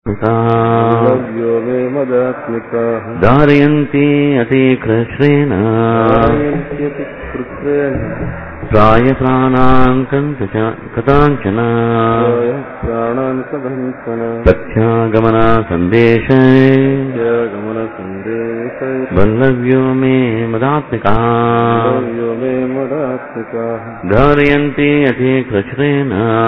लव्यो मे मदात्मिकाः धारयन्ति अतिकृष्णेन गायन्त्यति कृत्रेण प्रायप्राणान् कथाञ्चन स्वयं प्राणान् कथञ्चन प्रत्यागमनसन्देशे गमनसन्देशै वल्लव्यो मे मदात्मिकः लव्यो मे मदात्मिकाः धारयन्ति अतिकृष्णेन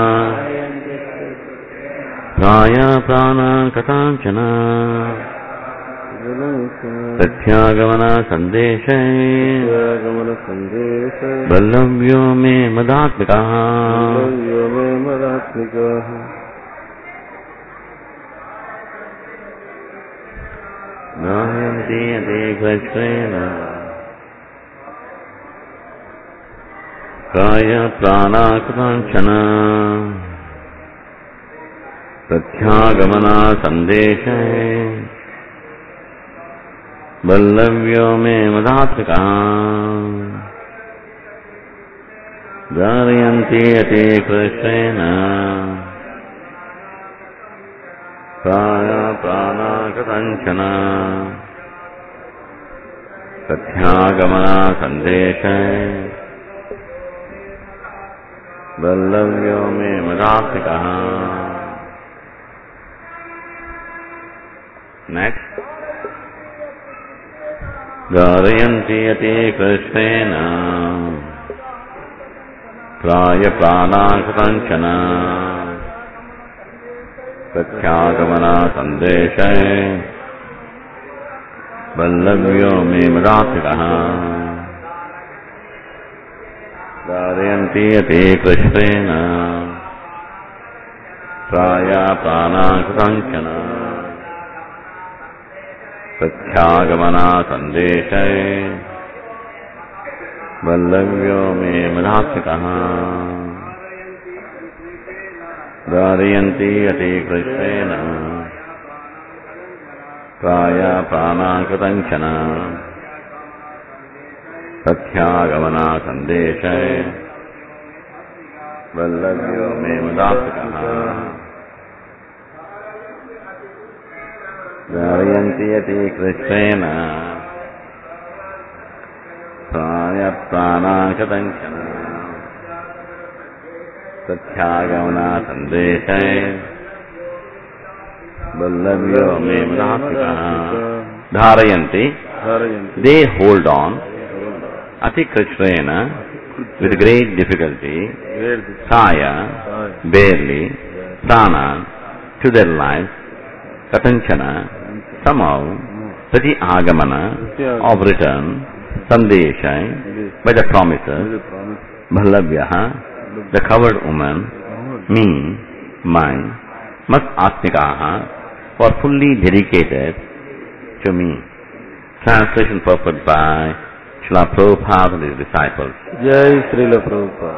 प्रायप्राणान् कथाञ्चन प्रत्यागमनसन्देशे गमनसन्देशै वल्लव्यो मे मदात्मिकः लव्यो मे मदात्मिकाः गायन्ति अतिकृष्णेन प्रायप्राणाकृताञ्चन प्रत्यागमनसन्देशे वल्लव्यो मे मदात्मिकः धारयन्ति अति कृष्णेन प्राणाकृतञ्चन प्रत्यागमनसन्देशे वल्लव्यो मे मदात्मिकः नेक्स्ट गारयन्ति अति कृष्णेन प्रायप्राणाकृतञ्चन प्रत्यागमनसन्देशे वल्लव्यो मे मदात्मिकः गारयन्ति अति कृष्णेन प्रायप्राणाकृतञ्चन प्रत्यागमनसन्देशे वल्लव्यो मे मदात्मिकः धारयन्ति अति कृष्णेन प्रायप्राणाकृतञ्चन प्रत्यागमनसन्देशे वल्लव्यो मे मदात्मिकः धारयन्ति यति कृष्णेन प्राणप्राणाशतञ्चन प्रत्यागमनासन्देशे वल्लव्यो मे मदात्मिकः धारयन्ति धारयन्ति they hold on ati krishnena with great difficulty saya barely prana to their lives katanchana somehow prati agamana of return sandesha by the promises bhallavya the covered woman me my must atmikaha were fully dedicated to me translation purport by Srila Prabhupada and his disciples. జై శ్రీల ప్రభుత్వ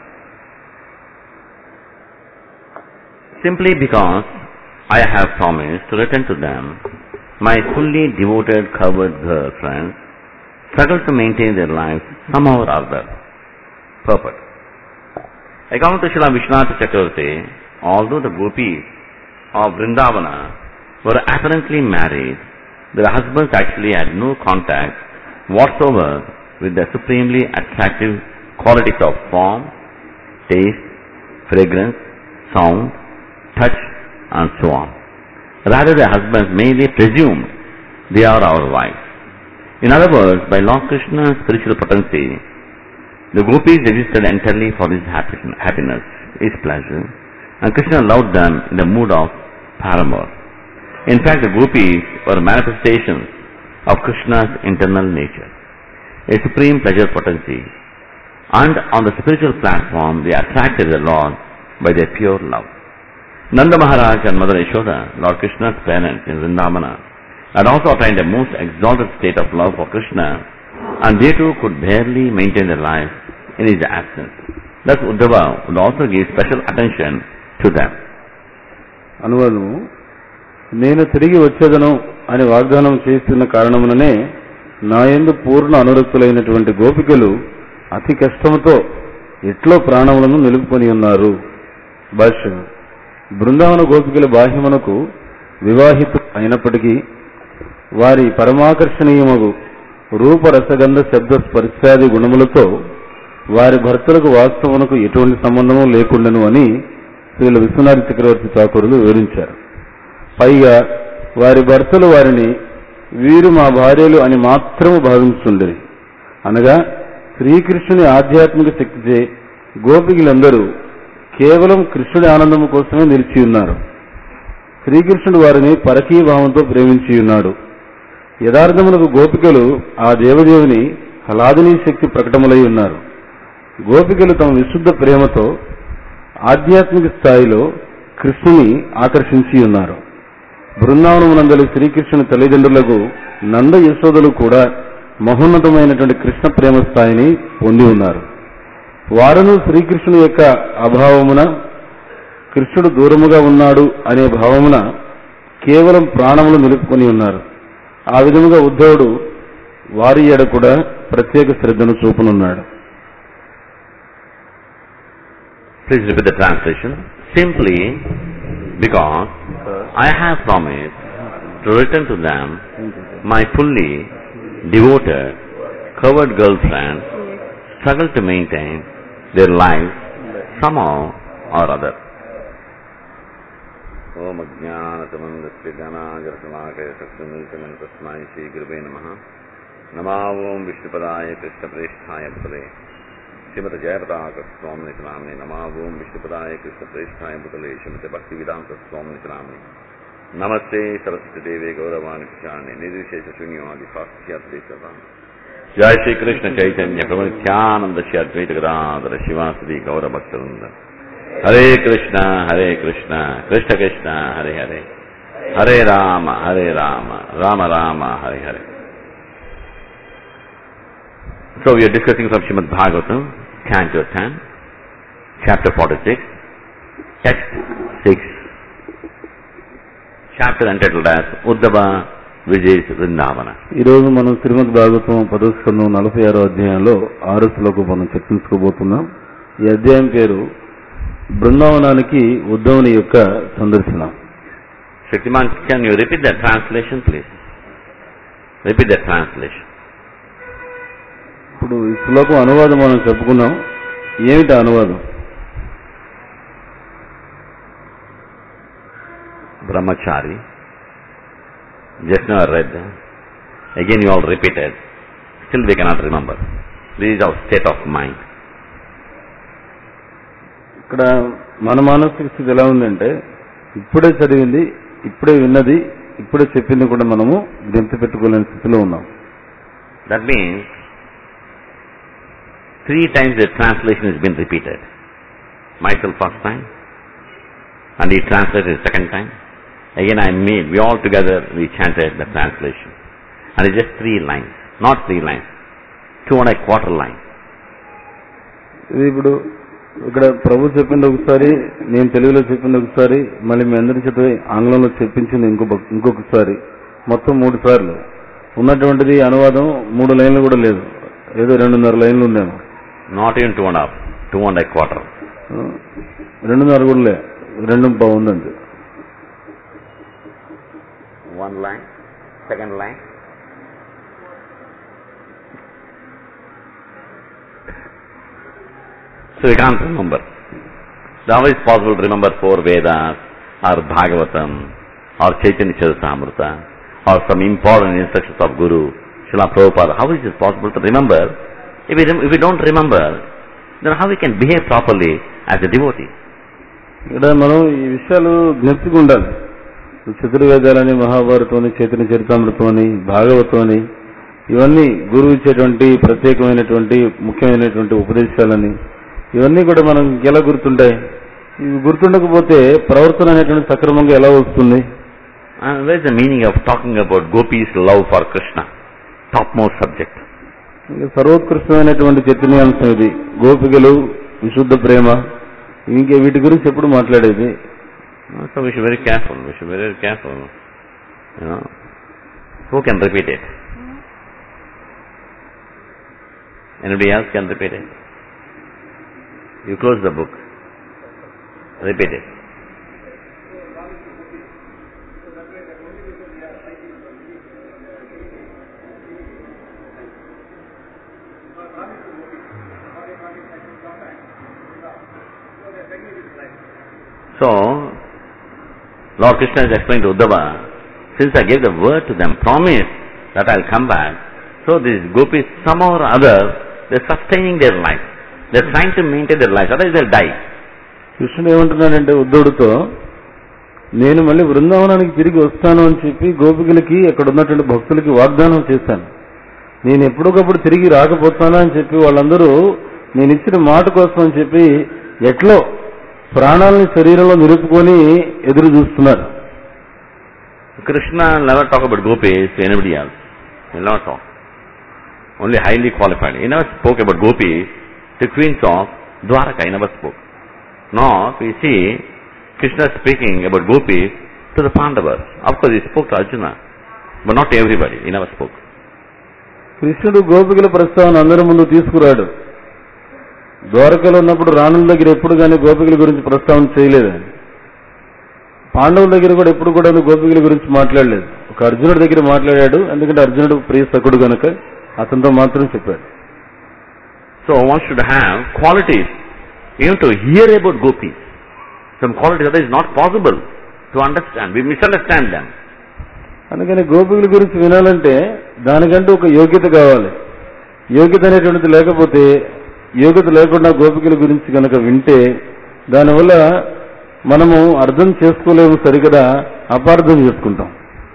Simply because I have promised to return to them, my fully devoted covered girlfriends struggle to maintain their lives somehow or other. Purport. According to Srila Vishwanath Chakravarti, although the gopis of Vrindavana were apparently married, their husbands actually had no contact whatsoever with the supremely attractive qualities of form, taste, fragrance, sound, touch, and so on. Rather, the husbands merely presumed they are our wives. In other words, by Lord Krishna's spiritual potency, the gopis existed entirely for his happy- happiness, his pleasure, and Krishna loved them in the mood of paramour. In fact, the gopis were manifestations of Krishna's internal nature, a supreme pleasure potency, and on the spiritual platform they attracted the Lord by their pure love. Nanda Maharaj and Mother Yashoda, Lord Krishna's parents in Vrindavana, had also attained a most exalted state of love for Krishna, and they too could barely maintain their lives in his absence. Thus Uddhava would also give special attention to them. అనువాదము నేను తిరిగి వచ్చేదను అని వాగ్దానం చేస్తున్న కారణముననే నాయందు పూర్ణ అనురక్తులైనటువంటి గోపికలు అతి కష్టముతో ఎట్లో ప్రాణములను నిలుపుకొని ఉన్నారు భాష్యం బృందావన గోపికల బాహ్యమునకు వివాహిత అయినప్పటికీ వారి పరమాకర్షణీయమగు రూపరసగంధ శబ్ద స్పర్శాది గుణములతో వారి భర్తలకు వాస్తవమునకు ఎటువంటి సంబంధము లేకుండెను అని శ్రీల విశ్వనాథ చక్రవర్తి ఠాకూరులు వివరించారు పైగా వారి భర్తలు వారిని వీరు మా భార్యలు అని మాత్రము భావించుండేది అనగా శ్రీకృష్ణుని ఆధ్యాత్మిక శక్తిచే గోపికలందరూ కేవలం కృష్ణుడి ఆనందము కోసమే నిలిచి ఉన్నారు శ్రీకృష్ణుడు వారిని పరకీ భావంతో ప్రేమించి ఉన్నాడు యథార్థములకు గోపికలు ఆ దేవదేవుని హలాదినీ శక్తి ప్రకటములై ఉన్నారు గోపికలు తమ విశుద్ధ ప్రేమతో ఆధ్యాత్మిక స్థాయిలో కృష్ణుని ఆకర్షించి ఉన్నారు బృందావనమునందలి శ్రీకృష్ణుని తల్లిదండ్రులకు నంద యశోదలు కూడా మహోన్నతమైనటువంటి కృష్ణ ప్రేమ స్థాయిని పొంది ఉన్నారు వారును శ్రీకృష్ణుని యొక్క అభావమున కృష్ణుడు దూరముగా ఉన్నాడు అనే భావమున కేవలం ప్రాణములు నిలుపుకొని ఉన్నారు ఆ విధముగా ఉద్ధవుడు వారి ఎడ కూడా ప్రత్యేక శ్రద్ధను చూపనున్నాడు Please repeat the translation. Simply because I have promised to return to them my fully devoted, covered girlfriend struggle to maintain their lives somehow or other. ఓం అజ్ఞానతమందస్య జ్ఞానాజరసమాకయ శక్తిమిల్చమని తస్మై శ్రీ గురువే నమ నమా ఓం విష్ణుపదాయ కృష్ణప్రేష్ఠాయ పుతలే శ్రీమతి జయపతాక స్వామి నామిని నమా ఓం విష్ణుపదాయ కృష్ణప్రేష్ఠాయ పుతలే శ్రీమతి భక్తి వేదాంత స్వామి నామిని నమస్తే సరస్వతి దేవే గౌరవాణి పిశాణి నిర్విశేష శూన్యవాది సాక్షాత్రేశ్వర జయ శ్రీ కృష్ణ చైతన్య ప్రమత్యానంద శ్రీ అద్వైత గదాధర శివాసుది గౌర భక్తవృంద Hare Krishna Hare Krishna Krishna Krishna Hare Hare Hare Rama Hare Rama Rama Rama Hare Hare So we are discussing from Srimad Bhagavatam, Canto 10, Chapter 46, Text 6, Chapter entitled as Uddhava Vijay's Vrindavana. ఈ రోజు మనం శ్రీమద్ భాగవతం పదో స్కందం నలభై ఆరో అధ్యాయంలో ఆరు శ్లోకం మనం చర్చించుకోబోతున్నాం ఈ అధ్యాయం పేరు బృందావనానికి ఉద్ధవుని యొక్క సందర్శన Shaktiman, can you repeat that translation, please? Repeat that translation. ఇప్పుడు ఈ శ్లోకం అనువాదం మనం చెప్పుకున్నాం ఏమిటి ఆ అనువాదం Brahmachari. Just now I read. Again you all repeated. Still we cannot remember. This is our state of mind. ఇక్కడ మన మానసిక స్థితి ఎలా ఉందంటే ఇప్పుడే చదివింది ఇప్పుడే విన్నది ఇప్పుడే చెప్పింది కూడా మనము గెంతు పెట్టుకోలేని స్థితిలో ఉన్నాం That means three times the translation has been repeated. Myself first time, and he translated second time. Again I made, we all together we chanted the translation. And it's just three lines, not three lines, two and a quarter line. ఇది ఇప్పుడు ఇక్కడ ప్రభు చెప్పింది ఒకసారి నేను తెలుగులో చెప్పింది ఒకసారి మళ్ళీ మీ అందరి చేత ఆంగ్లంలో చెప్పించింది ఇంకొక ఇంకొకసారి మొత్తం మూడు సార్లు ఉన్నటువంటిది అనువాదం మూడు లైన్లు కూడా లేదు ఏదో రెండున్నర లైన్లు ఉందేమో Not even two and a half, two and a quarter. రెండున్నర కూడా లే రెండు బాగుందండి One line, second line. So we can't remember. How is possible to remember four Vedas or Bhagavatam or Chaitanya Charitamrita or some important instructions of Guru, Srila Prabhupada? How is it possible to remember? If we, rem- if we don't remember, then how we can behave properly as a devotee? ఇక్కడ మనం ఈ విషయాలు జ్ఞప్తిగా ఉండాలి చతుర్వేదాలని మహాభారతం అని చైతన్య చరితామృతం అని భాగవతం అని ఇవన్నీ గురువు ఇచ్చేటువంటి ప్రత్యేకమైనటువంటి ముఖ్యమైనటువంటి ఉపదేశాలని ఇవన్నీ కూడా మనం ఎలా గుర్తుంటాయి ఇవి గుర్తుండకపోతే ప్రవర్తన అనేటువంటి సక్రమంగా ఎలా వస్తుంది And where is the meaning of talking about Gopi's love for Krishna? Topmost subject. ఇంకా సర్వోత్కృష్టమైనటువంటి చైతన్యాంశం ఇది గోపికలు విశుద్ధ ప్రేమ ఇంకే వీటి గురించి ఎప్పుడు మాట్లాడేది Uh, So we should be very careful. We should be very careful. You know, who can repeat it? Anybody else can repeat it? You close the book. Repeat it. So, Lord Krishna is explaining to Uddhava, since I gave the word to them, promise that I'll come back, so these gopis somehow or other, they're sustaining their life. They're trying to maintain their life, otherwise they'll die. కృష్ణుడు ఏమంటున్నాడంటే ఉద్ధవుడితో నేను మళ్ళీ బృందావనానికి తిరిగి వస్తాను అని చెప్పి గోపికలకి అక్కడ ఉన్నటువంటి భక్తులకి వాగ్దానం చేశాను నేను ఎప్పటికప్పుడు తిరిగి రాకపోతానా అని చెప్పి వాళ్ళందరూ నేను ఇచ్చిన మాట కోసం అని చెప్పి ఎట్లో ప్రాణాలని శరీరంలో నిలుపుకొని ఎదురు చూస్తున్నారు Krishna will never talk about gopis to anybody else. He'll never talk. Only highly qualified. He never spoke about gopis to queens of Dwaraka. He never spoke. Now, we see Krishna speaking about gopis to the Pandavas. Of course, he spoke to Arjuna, but not to everybody. He never spoke. కృష్ణుడు గోపికల ప్రస్తావన అందరి ముందు తీసుకురాడు ద్వారకలో ఉన్నప్పుడు రాణుల దగ్గర ఎప్పుడు కానీ గోపికల గురించి ప్రస్తావన చేయలేదు ఆయన. పాండవుల దగ్గర కూడా ఎప్పుడు కూడా గోపికల గురించి మాట్లాడలేదు ఒక అర్జునుడి దగ్గర మాట్లాడాడు ఎందుకంటే అర్జునుడు ప్రియ సకుడు గనక అతనితో మాత్రం చెప్పాడు So, one should have qualities. Even to hear about gopis. Some qualities that is not possible to understand. We misunderstand them. అందుకని గోపికల గురించి వినాలంటే దానికంటూ ఒక యోగ్యత కావాలి యోగ్యత అనేటువంటిది లేకపోతే యోగ్యత లేకుండా గోపికల గురించి కనుక వింటే దానివల్ల మనము అర్థం చేసుకోలేము సరిగదా అపార్థం చేసుకుంటాం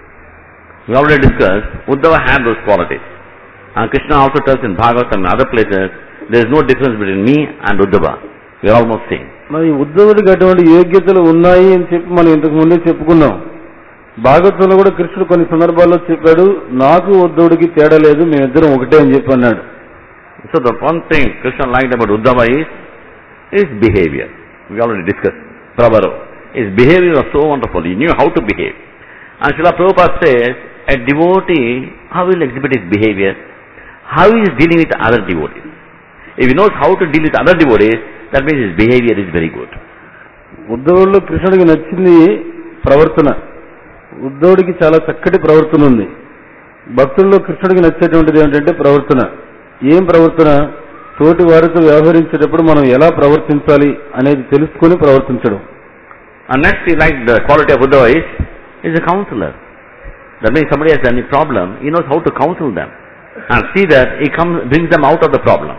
We already discussed, Uddhava had those qualities. And Krishna also tells in Bhagavatam and other places, there is no difference between me and Uddhava. We are almost same. మరి ఉద్ధవుడికి అటువంటి యోగ్యతలు ఉన్నాయి అని చెప్పి మనం ఇంతకు ముందే చెప్పుకున్నాం భాగవతంలో కూడా కృష్ణుడు కొన్ని సందర్భాల్లో చెప్పాడు నాకు ఉద్ధవుడికి తేడా లేదు మేమిద్దరం ఒకటే అని చెప్పి అన్నాడు So the one thing Krishna liked about Uddhava is his behavior. We already discussed. Prabharo. His behavior was so wonderful. He knew how to behave. And Srila Prabhupada says, a devotee, how will exhibit his behavior? How he is dealing with other devotees. If he knows how to deal with other devotees, that means his behavior is very good. ఉద్ధవుల్లో కృష్ణుడికి నచ్చింది ప్రవర్తన ఉద్ధవుడికి చాలా చక్కటి ప్రవర్తన ఉంది భక్తుల్లో కృష్ణుడికి నచ్చేటువంటిది ఏంటంటే ప్రవర్తన ఏం ప్రవర్తన తోటి వారితో వ్యవహరించేటప్పుడు మనం ఎలా ప్రవర్తించాలి అనేది తెలుసుకొని ప్రవర్తించడం And next he liked the quality of Uddhava is, is a counselor. That means somebody has any problem, he knows how to counsel them. And see that he comes, brings them out of the problem.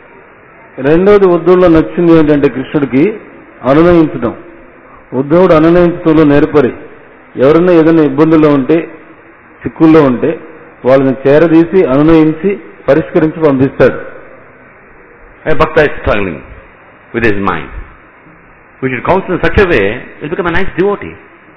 రెండవది ఉద్ధవుల్లో నచ్చింది ఏంటంటే కృష్ణుడికి అనునయించడం ఉద్ధవుడు అనునయించడంలో నేర్పరి ఎవరైనా ఏదైనా ఇబ్బందుల్లో ఉంటే చిక్కుల్లో ఉంటే వాళ్ళని చేరదీసి అనునయించి పరిష్కరించి పంపిస్తాడు A bhakta is struggling with his mind. We should counsel in such a way, he'll become a nice devotee.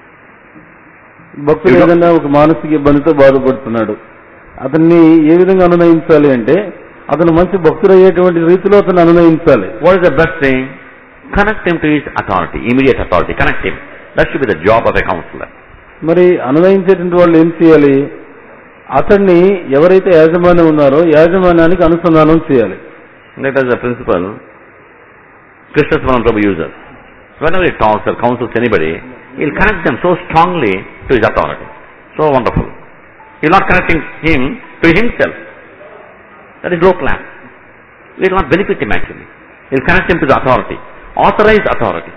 భక్తుడు ఏదైనా ఒక మానసిక ఇబ్బందితో బాధపడుతున్నాడు అతన్ని ఏ విధంగా అనునయించాలి అంటే అతను మంచి భక్తుడు అయ్యేటువంటి రీతిలో అతను అనునయించాలి What is the best thing? Connect him to his authority, immediate authority. Connect him. That should be the job of a counselor. మరి అనునయించేటువంటి వాళ్ళు ఏం చేయాలి అతన్ని ఎవరైతే యాజమాన్యం ఉన్నారో యాజమాన్యానికి అనుసంధానం చేయాలి That is the principle Krishna Swaran Prabhu uses. Whenever he talks or counsels anybody, he'll connect them so strongly to his authority. So wonderful. He's not connecting him to himself. That is low class. It will not benefit him actually. He'll connect him to the authority. Authorized authority.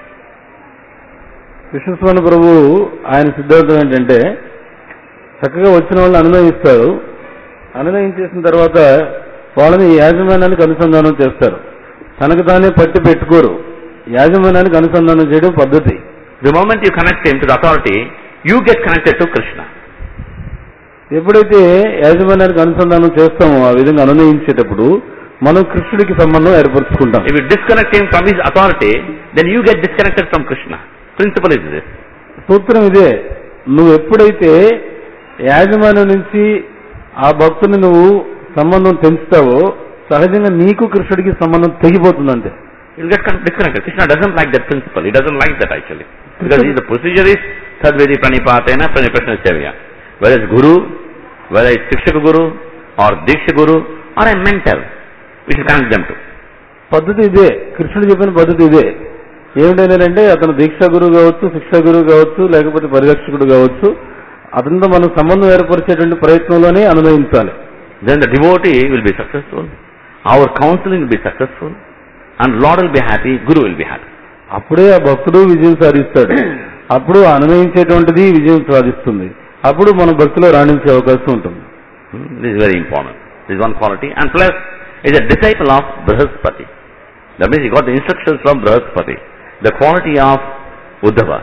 Krishnaswamy ప్రభు ఆయన సిద్ధాంతం ఏంటంటే చక్కగా వచ్చిన వాళ్ళని అనునయిస్తారు అనునయించేసిన తర్వాత వాళ్ళని యాజమాన్యానికి అనుసంధానం చేస్తారు తనకు తానే పట్టి పెట్టుకోరు యాజమాన్యానికి అనుసంధానం చేయడం పద్ధతి The moment you connect him to the authority, you get connected to Krishna. ఎప్పుడైతే యాజమాన్యానికి అనుసంధానం చేస్తామో ఆ విధంగా అనునయించేటప్పుడు మనం కృష్ణుడికి సంబంధం ఏర్పరచుకుంటాం If you disconnect him from his authority, then you get disconnected from Krishna. Principle is this. సూత్రం ఇదే నువ్వు ఎప్పుడైతే యాజమాన్యం నుంచి ఆ భక్తుని నువ్వు సంబంధం పెంచుతావో సహజంగా నీకు కృష్ణుడికి సంబంధం తెగిపోతుందంటే You'll get con- disconnected. Krishna doesn't like that principle. He doesn't like that actually. Because he- the procedure is Sadvedi Pranipatena Praniprashna Sevya. Whether it's Guru, whether it's Shikshaka Guru, or Diksha Guru, or a mentor, we should connect them to. పద్ధతి ఇదే కృష్ణుడు చెప్పిన పద్ధతి ఇదే ఏమిటంటే అతను దీక్షా గురువు కావచ్చు శిక్షా గురువు కావచ్చు లేకపోతే పరిరక్షకుడు కావచ్చు అతనితో మనం సంబంధం ఏర్పరిచేటువంటి ప్రయత్నంలోనే అనునయించాలి Then the devotee will be successful. Our counseling will be successful. And Lord will be happy, Guru will be happy. అప్పుడే ఆ భక్తుడు విజయం సాధిస్తాడు అప్పుడు అనుభవించేటువంటిది విజయం సాధిస్తుంది అప్పుడు మన భక్తిలో రాణించే అవకాశం ఉంటుంది Hmm, This is very important. This is one quality. And plus, is a disciple of Brahaspati. That means he got the instructions from Brahaspati. The quality of Uddhava.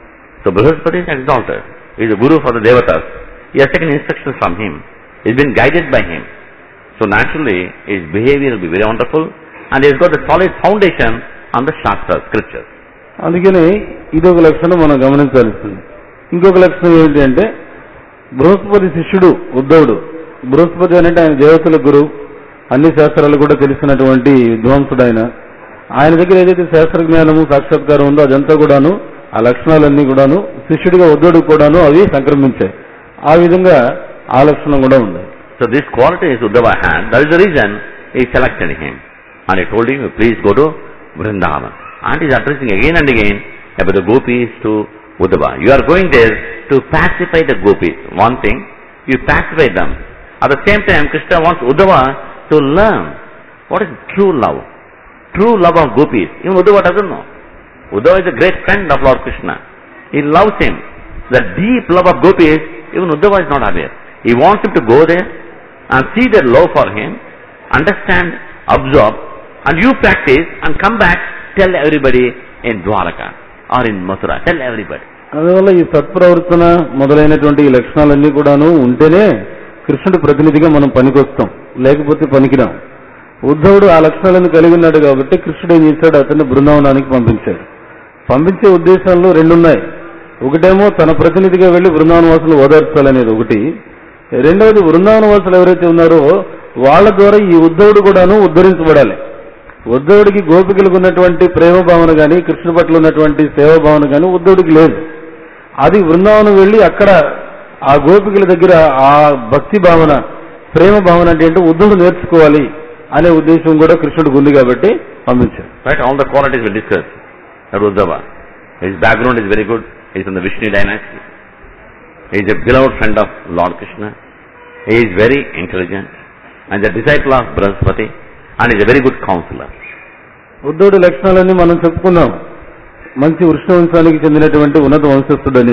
So Brahaspati is exalted. He is the guru for the devatas. He has taken instructions from him. He has been guided by him. So naturally, his behavior will be very wonderful. And he has got a solid foundation on the Shastras, scriptures. అందుకని ఇదొక లక్షణం మనం గమనించాల్సింది ఇంకొక లక్షణం ఏంటి అంటే బృహస్పతి శిష్యుడు ఉద్ధవుడు బృహస్పతి అంటే ఆయన దేవతల గురువు అన్ని శాస్త్రాలు కూడా తెలిసినటువంటి విద్వాంసుడు ఆయన ఆయన దగ్గర ఏదైతే శాస్త్ర జ్ఞానము సాక్షాత్కారం ఉందో అదంతా కూడాను ఆ లక్షణాలన్నీ కూడాను శిష్యుడిగా ఉద్ధవుడికి కూడాను అవి సంక్రమించాయి ఆ విధంగా ఆ లక్షణం కూడా ఉంది So this quality is Uddhava had. That is the reason he selected him. And he told him, please go to Vrindavan. And he is addressing again and again about the gopis to Uddhava. You are going there to pacify the gopis. One thing, you pacify them. At the same time, Krishna wants Uddhava to learn what is true love. True love of gopis. Even Uddhava doesn't know. Uddhava is a great friend of Lord Krishna. He loves him. The deep love of gopis, even Uddhava is not aware. He wants him to go there and see their love for him, understand, absorb, and you practice and come back, tell everybody in Dwaraka or in Mathura. Tell everybody. అందువల్ల ఈ సత్ప్రవర్తన మొదలైనటువంటి ఈ లక్షణాలన్నీ కూడాను ఉంటేనే కృష్ణుడి ప్రతినిధిగా మనం పనికొస్తాం లేకపోతే పనికిరాం ఉద్ధవుడు ఆ లక్షణాలను కలిగి ఉన్నాడు కాబట్టి కృష్ణుడు ఏం చేశాడు అతన్ని బృందావనానికి పంపించాడు పంపించే ఉద్దేశాల్లో రెండున్నాయి ఒకటేమో తన ప్రతినిధిగా వెళ్లి బృందావన వాసులు ఓదార్చాలనేది ఒకటి రెండవది బృందావన వాసులు ఎవరైతే ఉన్నారో వాళ్ళ ద్వారా ఈ ఉద్ధవుడు కూడాను ఉద్ధరించబడాలి ఉద్ధవుడికి గోపికలకు ఉన్నటువంటి ప్రేమ భావన గాని కృష్ణ పట్ల ఉన్నటువంటి సేవ భావన గాని ఉద్ధవుడికి లేదు అది బృందావనం వెళ్లి అక్కడ ఆ గోపికల దగ్గర ఆ భక్తి భావన ప్రేమ భావన అంటే ఏంటో ఉద్ధవుడు నేర్చుకోవాలి అనే ఉద్దేశం కూడా కృష్ణుడికి ఉంది కాబట్టి పంపించారు Right? All the qualities we discussed. That Uddhava. His background is very good. He is from the Vishnu dynasty. He is a beloved friend of Lord Krishna. He is very intelligent and the disciple of Brahaspati and is a very good counselor. ఉద్ధవుడి లక్షణాలన్నీ మనం చెప్పుకున్నాం మంచి వృష్ణ వంశానికి చెందినటువంటి ఉన్నత వంశస్థుడని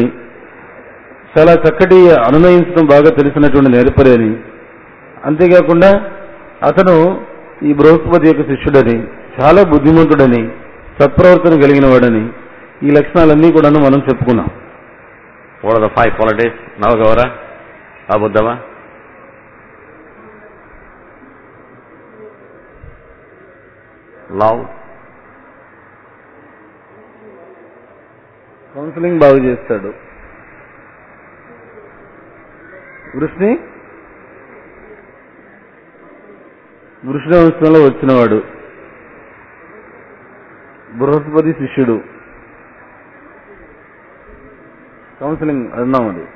చాలా చక్కటి అనునయించడం బాగా తెలిసినటువంటి నేర్పరి అని అంతేకాకుండా అతను ఈ బృహస్పతి యొక్క శిష్యుడని చాలా బుద్ధిమంతుడని సత్ప్రవర్తన కలిగిన వాడని ఈ లక్షణాలన్నీ కూడాను మనం చెప్పుకున్నాం What are the five qualities? Navagavara, Abuddhava. Love, counselling బాగా చేస్తాడు వృష్ణి వృష్ణ వంశంలో వచ్చినవాడు బృహస్పతి శిష్యుడు కౌన్సిలింగ్ అన్నాం అది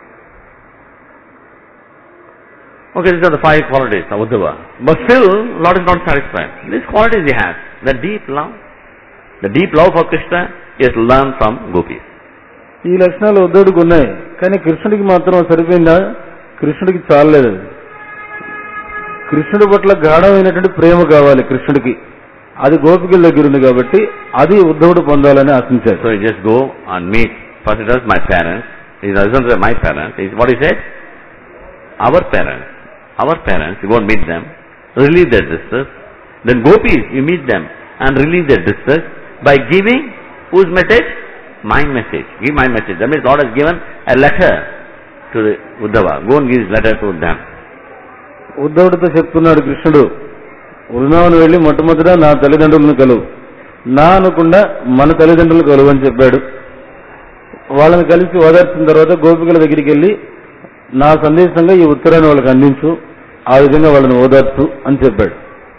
Okay, these are the five qualities of Uddhava. But still, Lord is not satisfied. These qualities he has. The deep love. The deep love for Krishna is learned from gopis. ఈ లక్షణాలు ఉద్ధవుడికి ఉన్నాయి కానీ కృష్ణుడికి మాత్రం సరిపోయిందా కృష్ణుడికి చాలలేదు అది. కృష్ణుడి పట్ల గాఢమైనటువంటి ప్రేమ కావాలి కృష్ణుడికి అది గోపికల దగ్గర ఉంది కాబట్టి అది ఉద్ధవుడు పొందాలని ఆశించాడు So he just go and meet. First he does my parents. He doesn't say my parents. He, what he said? Our parents. Our parents. You go and meet them. Relieve their distress. Then gopis, you meet them and relieve their distress by giving whose message? My message. Give my message. That means Lord has given a letter to the Uddhava. Go and give his letter to them. ఉద్ధవుడితో చెప్తున్నాడు కృష్ణుడు వృందావనం వెళ్లి మొట్టమొదట నా తల్లిదండ్రులను కలువు నా అనకుండా మన తల్లిదండ్రులు కలువు అని చెప్పాడు వాళ్ళని కలిసి ఓదార్చిన తర్వాత గోపికల దగ్గరికి వెళ్ళి నా సందేశంగా ఈ ఉత్తరాన్ని వాళ్ళకి అందించు ఆ విధంగా వాళ్ళని ఓదార్చు అని చెప్పాడు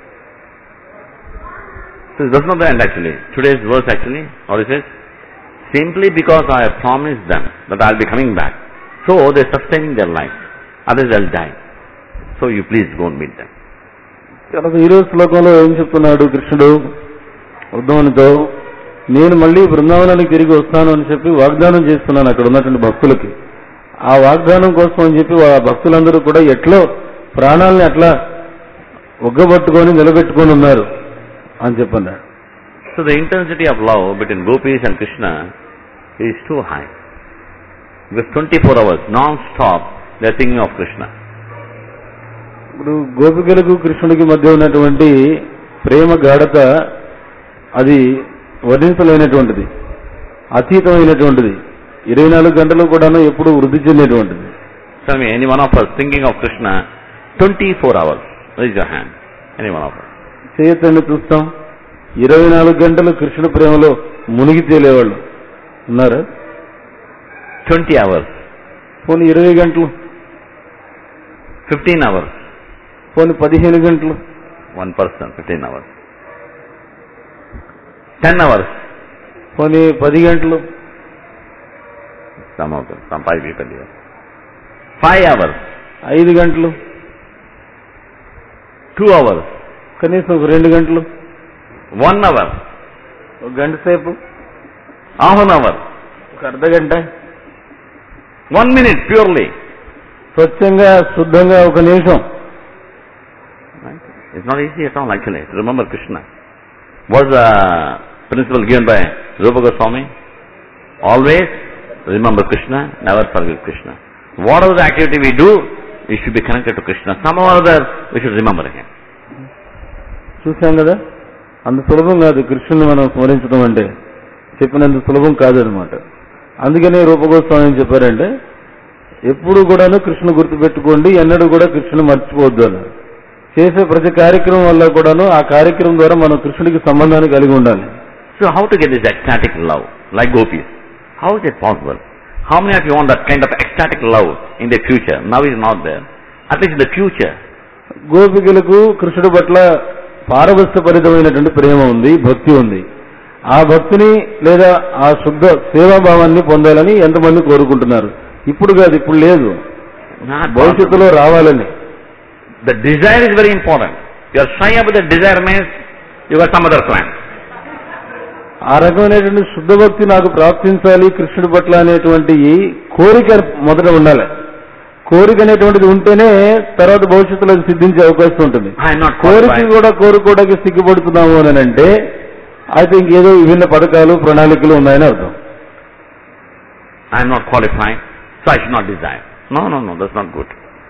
So that's not the end actually. Today's verse actually, what it says? Simply because I have promised them that I'll be coming back. So they're sustaining their life. Others they'll die. So you please go and meet them. తర్వాత ఈరోజు శ్లోకంలో ఏం చెప్తున్నాడు కృష్ణుడు ఉద్ధవునితో నేను మళ్ళీ బృందావనానికి తిరిగి వస్తాను అని చెప్పి వాగ్దానం చేస్తున్నాను అక్కడ ఉన్నటువంటి భక్తులకి ఆ వాగ్దానం కోసం అని చెప్పి ఆ భక్తులందరూ కూడా ఎట్లో ప్రాణాలని అట్లా ఒగ్గబట్టుకొని నిలబెట్టుకొని ఉన్నారు అని చెప్పన్నాడు So the intensity of love between gopis and Krishna is too high. Because 24 hours, non-stop, they are thinking of Krishna. ఇప్పుడు గోపికలకు కృష్ణుడికి మధ్య ఉన్నటువంటి ప్రేమ గాఢత అది వర్ణించలేనటువంటిది అతీతమైనటువంటిది ఇరవై నాలుగు గంటలు కూడాను ఎప్పుడు వృద్ధి చెందేటువంటిది Tell me, any one of us thinking of Krishna 24 hours? Raise your hand. Any one of us. చేయొచ్చండి చూస్తాం ఇరవై నాలుగు గంటలు కృష్ణుడి ప్రేమలో మునిగి తేలేవాళ్ళు ఉన్నారా 20 hours. పోనీ ఇరవై గంటలు 15 hours. పోనీ పదిహేను గంటలు One person, 15 hours. 10 hours. పోనీ పది గంటలు Some of them, some five people here. 5 hours. ఐదు గంటలు 2 hours. కనీసం ఒక రెండు గంటలు 1 hour. ఒక గంట సేపు Half an hour. ఒక అర్ధ గంట 1 minute purely. స్వచ్ఛంగా శుద్ధంగా ఒక నిమిషం Right? It's not easy at all actually to remember Krishna. What's the principle given by Rupa Goswami? Always remember Krishna, never forget Krishna. Whatever the activity we do, we should be connected to Krishna. Somehow or other, we should remember him. చూసాం కదా అంత సులభం కాదు కృష్ణుని మనం స్మరించడం అంటే చెప్పినంత సులభం కాదనమాట అందుకనే రూపగోస్వామి ఏం చెప్పారంటే ఎప్పుడు కూడాను కృష్ణుని గుర్తుపెట్టుకోండి ఎన్నడూ కూడా కృష్ణుని మర్చిపోవద్దు అని చేసే ప్రతి కార్యక్రమం వల్ల కూడాను ఆ కార్యక్రమం ద్వారా మనం కృష్ణుడికి సంబంధాన్ని కలిగి ఉండాలి So how to get this ecstatic love, like gopis? How is it possible? How many of you want that kind of ecstatic love in the future? Now it's not there. At least in the future. గోపికలకు కృష్ణుడి పట్ల పారవస్యపరితమైనటువంటి ప్రేమ ఉంది భక్తి ఉంది ఆ భక్తిని లేదా ఆ శుద్ధ సేవాభావాన్ని పొందాలని ఎంతమంది కోరుకుంటున్నారు ఇప్పుడు కాదు ఇప్పుడు లేదు Not possible. భవిష్యత్తులో రావాలని The desire is very important. You are shy about the desire means you got some other plan. ఆ రకమైనటువంటి శుద్ధ భక్తి నాకు ప్రాప్తించాలి కృష్ణుడి పట్ల అనేటువంటి కోరిక మొదట ఉండాలి కోరిక అనేటువంటిది ఉంటేనే తర్వాత భవిష్యత్తులో అది సిద్ధించే అవకాశం ఉంటుంది I am not కోరిక qualified. కూడా కోరుకోవడానికి సిగ్గుపడుతున్నాము అని అంటే అయితే ఇంకేదో విభిన్న పథకాలు ప్రణాళికలు ఉన్నాయని అర్థం I am not qualified, so I should not desire. No, no, no, that's not good.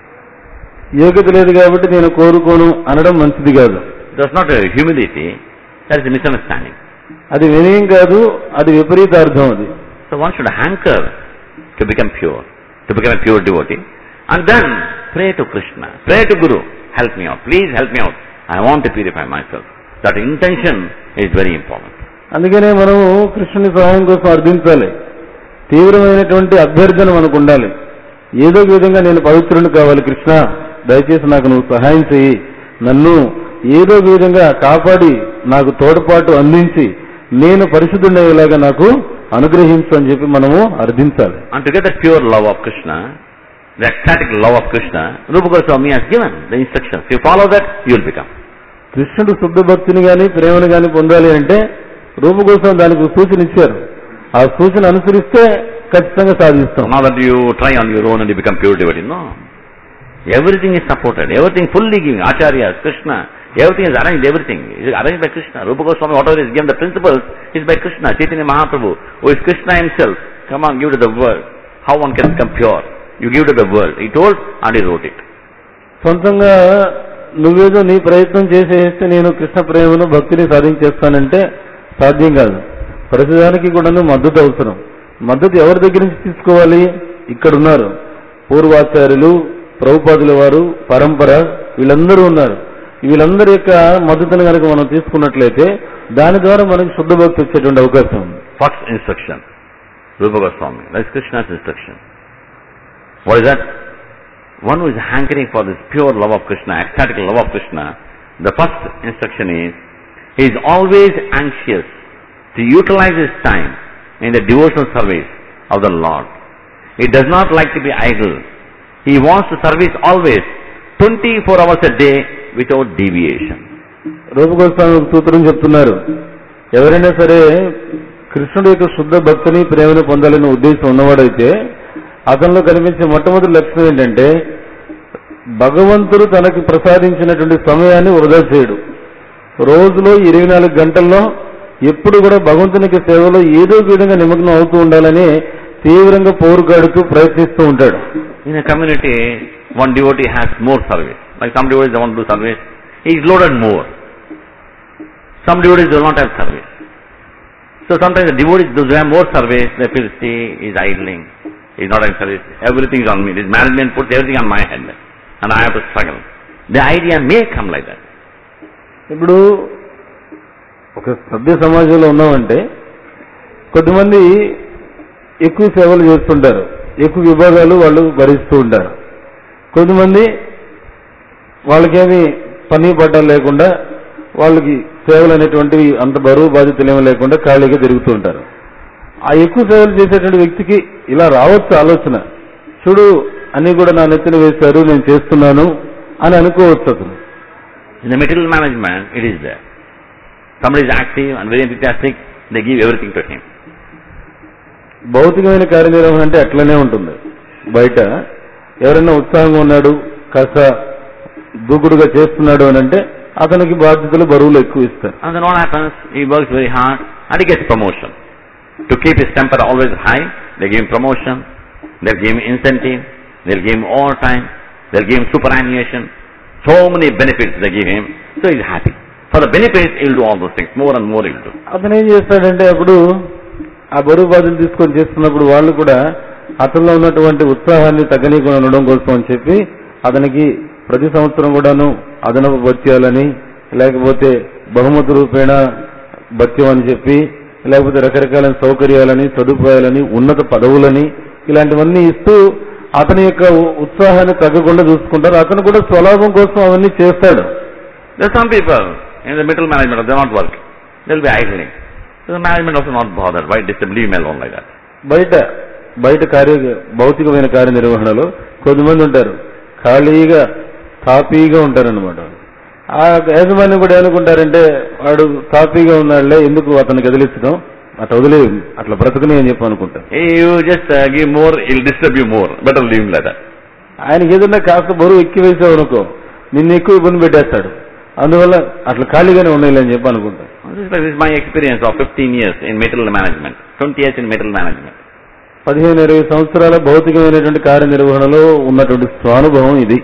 యోగ్యత లేదు కాబట్టి నేను కోరుకోను అనడం మంచిది కాదు That's not a humility, that is a misunderstanding. అది వినయం కాదు అది విపరీతార్థం అది So one should hanker to become pure, to become a pure devotee, and then pray to Krishna, pray to Guru, help me out, please help me out. I want to purify myself. That intention is very important. అందుకనే మనం కృష్ణుని సహాయం కోసం అర్థించాలి తీవ్రమైనటువంటి అభ్యర్థన మనకు ఉండాలి ఏదో ఒక విధంగా నేను పవిత్రుని కావాలి కృష్ణ దయచేసి నాకు నువ్వు సహాయం చెయ్యి నన్ను ఏదో ఒక విధంగా కాపాడి నాకు తోడ్పాటు అందించి నేను పరిశుద్ధుడయ్యేలాగా నాకు అనుగ్రహించు అని చెప్పి మనము అర్థించాలి And to get the pure love of Krishna, the ecstatic love of Krishna, Rupa Goswami has given the instructions. If you follow that, you will become. కృష్ణుడు శుద్ధ భక్తిని గాని ప్రేమను గాని పొందాలి అంటే రూప కోసం దానికి ఒక సూచన ఇచ్చారు ఆ సూచన అనుసరిస్తే ఖచ్చితంగా So సాధిస్తాం now that you try on your own and you become pure devotee, no. Everything is supported, everything fully giving. Acharyas, Krishna, everything is arranged, everything is arranged by Krishna. Rupa Goswami, whatever is given, the principles is by Krishna. Chaitanya Mahaprabhu, who is Krishna himself, come on, give to the world. How one can become pure? You give to the world. He told and he wrote it. సొంతంగా నువ్వేదో నీ ప్రయత్నం చేసేస్తే నేను కృష్ణ ప్రేమను భక్తిని సాధించేస్తానంటే సాధ్యం కాదు ప్రతిదానికి కూడా మద్దతు అవసరం మద్దతు ఎవరి దగ్గర నుంచి తీసుకోవాలి ఇక్కడ ఉన్నారు పూర్వాచార్యులు ప్రభుపాదుల వారు పరంపర వీళ్ళందరూ ఉన్నారు వీళ్ళందరి యొక్క మద్దతును కనుక మనం తీసుకున్నట్లయితే దాని ద్వారా మనకి శుద్ధ భక్తి వచ్చేటువంటి అవకాశం ఉంది First instruction, Rupa Goswami. That is Krishna's instruction. What is that? One who is hankering for this pure love of Krishna, ecstatic love of Krishna, the first instruction is, he is always anxious to utilize his time in the devotional service of the Lord. He does not like to be idle. He wants to service always, 24 hours a day without deviation. Rupa Goswami ఒక సూత్రం చెప్తున్నారు ఎవరైనా సరే కృష్ణుడి యొక్క శుద్ధ భక్తిని ప్రేమను పొందాలనే ఉద్దేశం ఉన్నవాడైతే అతనిలో కనిపించే మొట్టమొదటి లక్ష్యం ఏంటంటే భగవంతుడు తనకి ప్రసాదించినటువంటి సమయాన్ని వృధా చేయడు రోజులో ఇరవై నాలుగు గంటల్లో ఎప్పుడు కూడా భగవంతునికి సేవలో ఏదో ఒక విధంగా నిమగ్నం అవుతూ ఉండాలని తీవ్రంగా పోరుగాడుతూ ప్రయత్నిస్తూ ఉంటాడు In a community, one devotee has more service. Like some devotees don't want to do service, he is loaded more. Some devotees do not have service. So sometimes the devotees, those who have more service, they feel, see, he is idling, he is not having service, everything is on me. This management puts everything on my head, and I have to struggle. The idea may come like that. ఇప్పుడు ఒక సభ్య సమాజంలో ఉన్నామంటే కొద్దిమంది ఎక్కువ సేవలు చేస్తుంటారు ఎక్కువ విభాగాలు వాళ్ళు భరిస్తూ ఉంటారు కొంతమంది వాళ్ళకేమి పని పట్టాలు లేకుండా వాళ్ళకి సేవలు అనేటువంటివి అంత బరువు బాధ్యతలు ఏమీ లేకుండా ఖాళీగా తిరుగుతూ ఉంటారు ఆ ఎక్కువ సేవలు చేసేటువంటి వ్యక్తికి ఇలా రావచ్చు ఆలోచన చూడు అన్ని కూడా నా నెత్తిన వేశారు నేను చేస్తున్నాను అని అనుకోవచ్చు అతను In the material management, it is there. Somebody is active and very enthusiastic, they give everything to him. భౌతికమైన కార్యనిర్వహణ అంటే అట్లనే ఉంటుంది బయట ఎవరైనా ఉత్సాహంగా ఉన్నాడు కాస్త దూకుడుగా చేస్తున్నాడు అని అంటే అతనికి బాధ్యతలు బరువులు ఎక్కువ ఇస్తారు And then what happens? He works very hard and he gets promotion. To keep his temper always high, they give him promotion, they'll give him incentive, they'll give him overtime, they'll give him superannuation. So many benefits they give him, so he's happy. For the benefits, he'll do all those things. More and more he'll do. అతను ఏం చేస్తాడంటే అప్పుడు ఆ బరువు బాధ్యతలు తీసుకొని చేస్తున్నప్పుడు వాళ్ళు కూడా అతనిలో ఉన్నటువంటి ఉత్సాహాన్ని తగ్గనీకుండా ఉండడం కోసం అని చెప్పి అతనికి ప్రతి సంవత్సరం కూడాను అదనపు భత్యాలని లేకపోతే బహుమతి రూపేణ భత్యం అని చెప్పి లేకపోతే రకరకాల సౌకర్యాలని సదుపాయాలని ఉన్నత పదవులని ఇలాంటివన్నీ ఇస్తూ అతని యొక్క ఉ- ఉత్సాహాన్ని తగ్గకుండా చూసుకుంటారు అతను కూడా స్వలాభం కోసం అవన్నీ చేస్తాడు There are some people in the middle management, they're not working. They'll be idling. So the management also not bothered. Why disturb, leave him alone like that? బయట బయట కార్య భౌతికమైన కార్యనిర్వహణలో కొద్దిమంది ఉంటారు ఖాళీగా తాపీగా ఉంటారన్నమాట ఆ యాజమాన్యం కూడా ఏమనుకుంటారంటే వాడు తాపీగా ఉన్నాడులే ఎందుకు అతనికి వదిలించడం అట్లా వదిలే అట్లా బ్రతకని అని చెప్పి అనుకుంటారు Hey, you just uh, give more, he'll disturb you more. Better leave him like that. ఆయనకి ఏదన్నా కాస్త బరువు ఎక్కువ వేసావు అనుకో నిన్ను ఎక్కువ ఇబ్బంది పెట్టేస్తాడు అందువల్ల అట్లా ఖాళీగానే ఉండేలే అని చెప్పి అనుకుంటారు This is, like, this is my experience of 15 years in material management, 20 years in material management. పదిహేను ఇరవై సంవత్సరాల భౌతికమైనటువంటి కార్యనిర్వహణలో ఉన్నటువంటి స్వానుభవం ఇది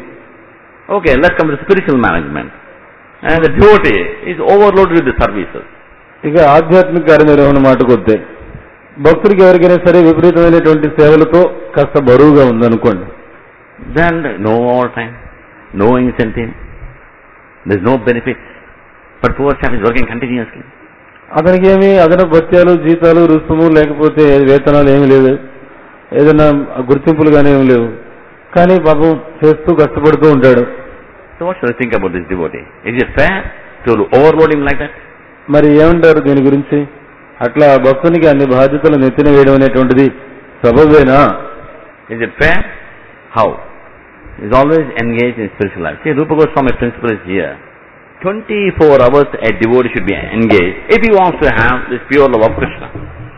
Okay, let's come to spiritual management. And the devotee is overloaded with the services. ఇక ఆధ్యాత్మిక కార్యనిర్వహణ మాటకు వస్తే భక్తుడికి ఎవరికైనా సరే విపరీతమైనటువంటి సేవలతో కాస్త బరువుగా ఉందనుకోండి Then no overtime, no incentive, there's no benefits. But poor chap is working continuously. అతనికి ఏమి అదనపు భత్యాలు జీతాలు రుసుము లేకపోతే వేతనాలు ఏమి లేవు ఏదైనా గుర్తింపులు కానీ ఏమి లేవు కానీ పాపం చేస్తూ కష్టపడుతూ ఉంటాడు So what should I think about this devotee? Is it fair to overload him like that? మరి ఏమంటారు దీని గురించి అట్లా భక్తునికి అన్ని బాధ్యతలు నెత్తిన వేయడం అనేటువంటిది సబబేనా Is it fair? How? He's always engaged in spiritual life. See, Rupa Goswami principle is here. 24 hours a devotee should be engaged if he wants to have this pure love of Krishna.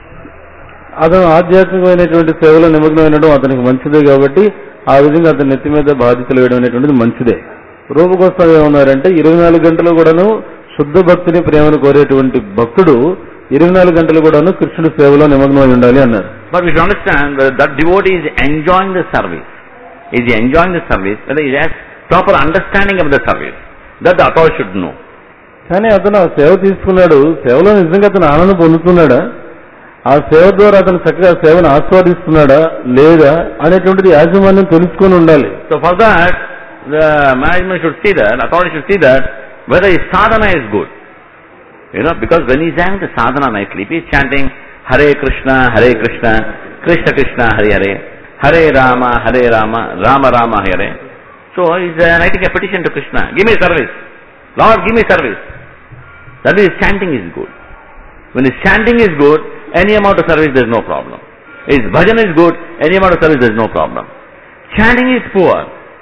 అతను ఆధ్యాత్మికమైనటువంటి సేవలో నిమగ్నమైనడం అతనికి మంచిదే కాబట్టి ఆ విధంగా అతని నెత్తి మీద బాధ్యతలు వేయడం అనేటువంటిది మంచిదే రూపగోస్వామి ఏమన్నారంటే ఇరవై నాలుగు గంటలు కూడాను శుద్ధ భక్తిని ప్రేమను కోరేటువంటి భక్తుడు ఇరవై నాలుగు గంటలు కూడాను కృష్ణుడి సేవలో నిమగ్నమై ఉండాలి అన్నారు But we should understand whether that devotee is enjoying the service. Is he enjoying the service? Whether he has proper understanding of the service. That the authority should know. కానీ అతను ఆ సేవ తీసుకున్నాడు సేవలో నిజంగా అతను ఆనందం పొందుతున్నాడా ఆ సేవ ద్వారా అతను చక్కగా సేవను ఆస్వాదిస్తున్నాడా లేదా అనేటువంటిది యాజమాన్యం తెలుసుకొని ఉండాలి So for that, the management should see that, authority should see that, whether his sadhana is good. You know, because when he's having the sadhana nicely, if he's chanting Hare Krishna, Hare Krishna, Krishna Krishna, Hare Hare, Hare Rama, Hare Rama, Rama Rama, Hare. So he's uh, writing a petition to Krishna, give me service. Lord, give me service. That is, his chanting is good. When his chanting is good, any amount of service there is no problem. His bhajan is good, any amount of service there is no problem. Chanting is poor.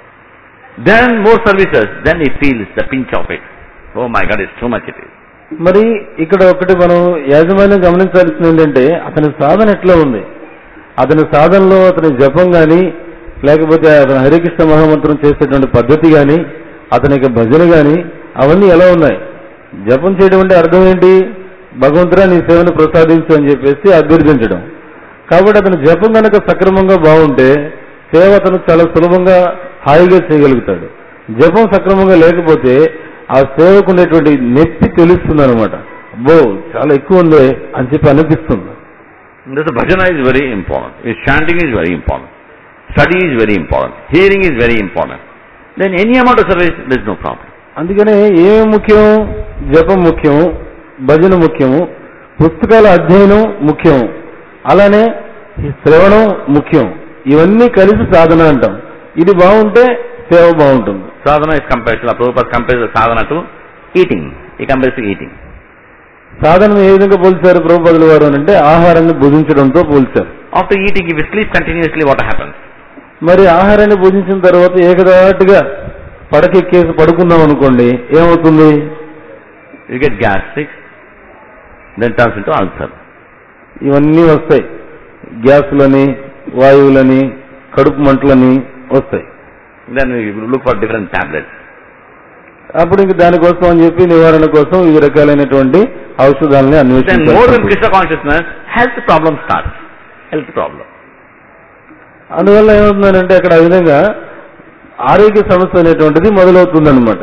Then more services, then he feels the pinch of it. Oh my God, it's too much it is. మరి ఇక్కడ ఒకటి మనం యాజమాన్యం గమనించాల్సింది ఏంటంటే అతని సాధన ఎట్లా ఉంది అతని సాధనలో అతని జపం గాని లేకపోతే అతని హరికృష్ణ మహామంత్రం చేసేటువంటి పద్ధతి గాని అతని యొక్క భజన గాని అవన్నీ ఎలా ఉన్నాయి జపం చేయడం అంటే అర్థం ఏంటి భగవంతుడా నీ సేవను ప్రసాదించు అని చెప్పేసి అభ్యర్థించడం కాబట్టి అతను జపం కనుక సక్రమంగా బాగుంటే సేవ అతను చాలా సులభంగా హాయిగా చేయగలుగుతాడు జపం సక్రమంగా లేకపోతే ఆ సేవకు ఉండేటువంటి నొప్పి తెలుస్తుంది అనమాట అబ్బో చాలా ఎక్కువ ఉంది అని చెప్పి అనిపిస్తుంది This bhajana is very important. His chanting is very important. Study is very important. Hearing is very important. Then any amount of service, there is no problem. అందుకనే ఏమి ముఖ్యం జపం ముఖ్యం భజన ముఖ్యము పుస్తకాల అధ్యయనం ముఖ్యం అలానే ఈ శ్రవణం ముఖ్యం ఇవన్నీ కలిసి సాధన అంటాం ఇది బాగుంటే సేవ బాగుంటుంది Sadhana is compared to, Prabhupada compares the sadhana to eating. He compares to eating. సాధన ఏ విధంగా పోల్చారు ప్రభుపదుల వారు అని అంటే ఆహారాన్ని భుజించడంతో పోల్చారు After eating, if you sleep continuously, what happens? మరి ఆహారాన్ని భుజించిన తర్వాత ఏకదాటిగా పడకెక్కేసి పడుకున్నాం అనుకోండి ఏమవుతుంది You get gastric, then turns into ulcer. ఇవన్నీ వస్తాయి గ్యాసులని వాయువులని కడుపు మంటలని వస్తాయి Then we look for different tablets. అప్పుడు ఇంక దానికోసం అని చెప్పి నివారణ కోసం వివిధ రకాలైనటువంటి ఔషధాలని Then more than అన్వేషించారు Krishna consciousness, health problem starts. Health problem. అందువల్ల ఏమవుతుందంటే అక్కడ ఆ విధంగా ఆరోగ్య సమస్య అనేటువంటిది మొదలవుతుందన్నమాట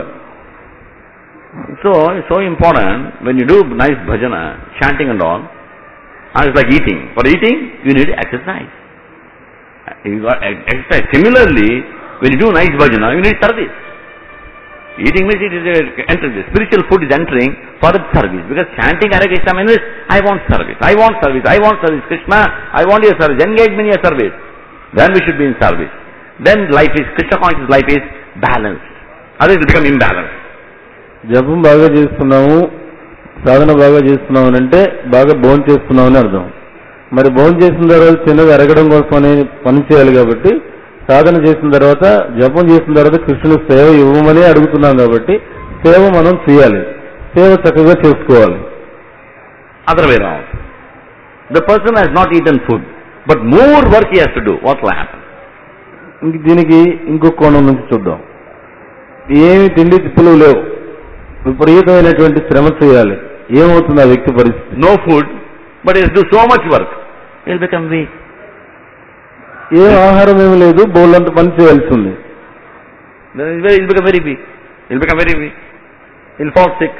So it's so important when you do nice bhajana, chanting and all, and it's like eating. For eating, you need exercise. You got ex- exercise. Similarly, when you do nice bhajana, you need service. Eating means it is a, entering. The spiritual food is entering for the service. Because chanting Hare Krishna means I want service. I want service. I want service. Krishna, I want your service. Engage me in your service. Then we should be in service. Then life is Krishna conscious life is balanced. Otherwise it will become imbalanced. జపం బాగా చేస్తున్నాము సాధన బాగా చేస్తున్నాము అని అంటే బాగా భోజనం చేస్తున్నాం అని అర్థం మరి భోజనం చేసిన తర్వాత చిన్నగా అరగడం కోసం అనే పని చేయాలి కాబట్టి సాధన చేసిన తర్వాత జపం చేసిన తర్వాత కృష్ణుని సేవ ఇవ్వమని అడుగుతున్నాం కాబట్టి సేవ మనం చేయాలి సేవ చక్కగా చేసుకోవాలి Other way around. The person has not eaten food, but more work he has to do. What will happen? ఇంక దీనికి ఇంకో కోణం నుంచి చూద్దాం ఏమి తిండి తిప్పులు లేవు విపరీతమైనటువంటి శ్రమ చేయాలి ఏమవుతుంది ఆ వ్యక్తి పరిస్థితి No food, but he has to do so much work. He will become weak. ఏ ఆహారం ఏమి లేదు బోళ్ళంత పని చేయాల్సి ఉంది Then he will become very weak. He will become very weak. He will fall sick.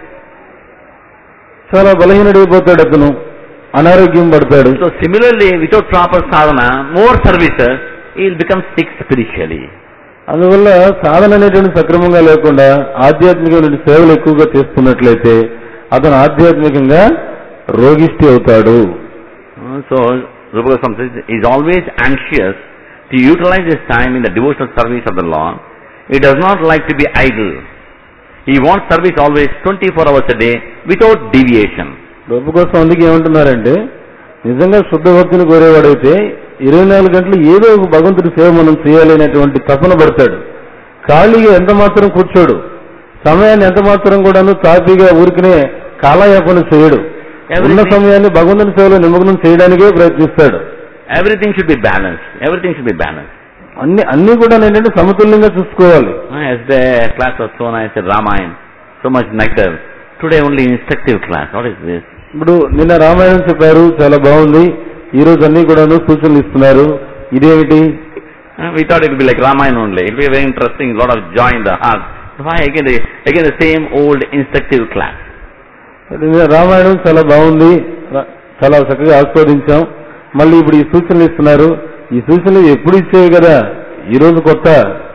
చాలా బలహీనుడైపోతాడు అతను అనారోగ్యం పడతాడు So similarly, without proper sadhana, more services, he will become sick spiritually. అందువల్ల సాధన అనేటువంటి సక్రమంగా లేకుండా ఆధ్యాత్మికమైన సేవలు ఎక్కువగా చేస్తున్నట్లయితే అతను ఆధ్యాత్మికంగా రోగిష్టి అవుతాడు Uh, So, Rupa Goswami says, he is always anxious to utilize his time in the devotional service of the Lord. He does not like to be idle. He wants service always 24 hours a day without deviation. డబ్బు కోసం అందుకే ఏమంటున్నారంటే నిజంగా శుద్ధ భక్తిని కోరేవాడైతే ఇరవై నాలుగు గంటలు ఏదో ఒక భగవంతుడి సేవ మనం చేయాలి అనేటువంటి తపన పడతాడు ఖాళీగా ఎంత మాత్రం కూర్చోడు సమయాన్ని ఎంత మాత్రం కూడాను తాపీగా ఊరికనే కాలయాపన చేయడు ఉన్న Everything, సమయాన్ని భగవంతుని సేవలో నిమగ్నం చేయడానికే ప్రయత్నిస్తాడు everything should be balanced. Everything should be balanced. అన్ని అన్ని కూడా ఏంటంటే సమతుల్యంగా చూసుకోవాలి Uh, As the class was so nice at Ramayana, so much nectar. Today only instructive class. What is this? ఇప్పుడు నిన్న రామాయణం చెప్పారు చాలా బాగుంది ఈ రోజు అన్ని కూడాను సూచనలు ఇస్తున్నారు ఇదేమిటి Uh, we thought it would be like Ramayana only. It will be very interesting, lot of joy in the heart. Why again the, again the same old instructive class? నిన్న రామాయణం చాలా బాగుంది రా- చాలా చక్కగా ఆస్వాదించాం మళ్ళీ ఇప్పుడు ఈ సూచనలు ఇస్తున్నారు ఈ సూచనలు ఎప్పుడు ఇచ్చేవి కదా ఈ రోజు కొత్త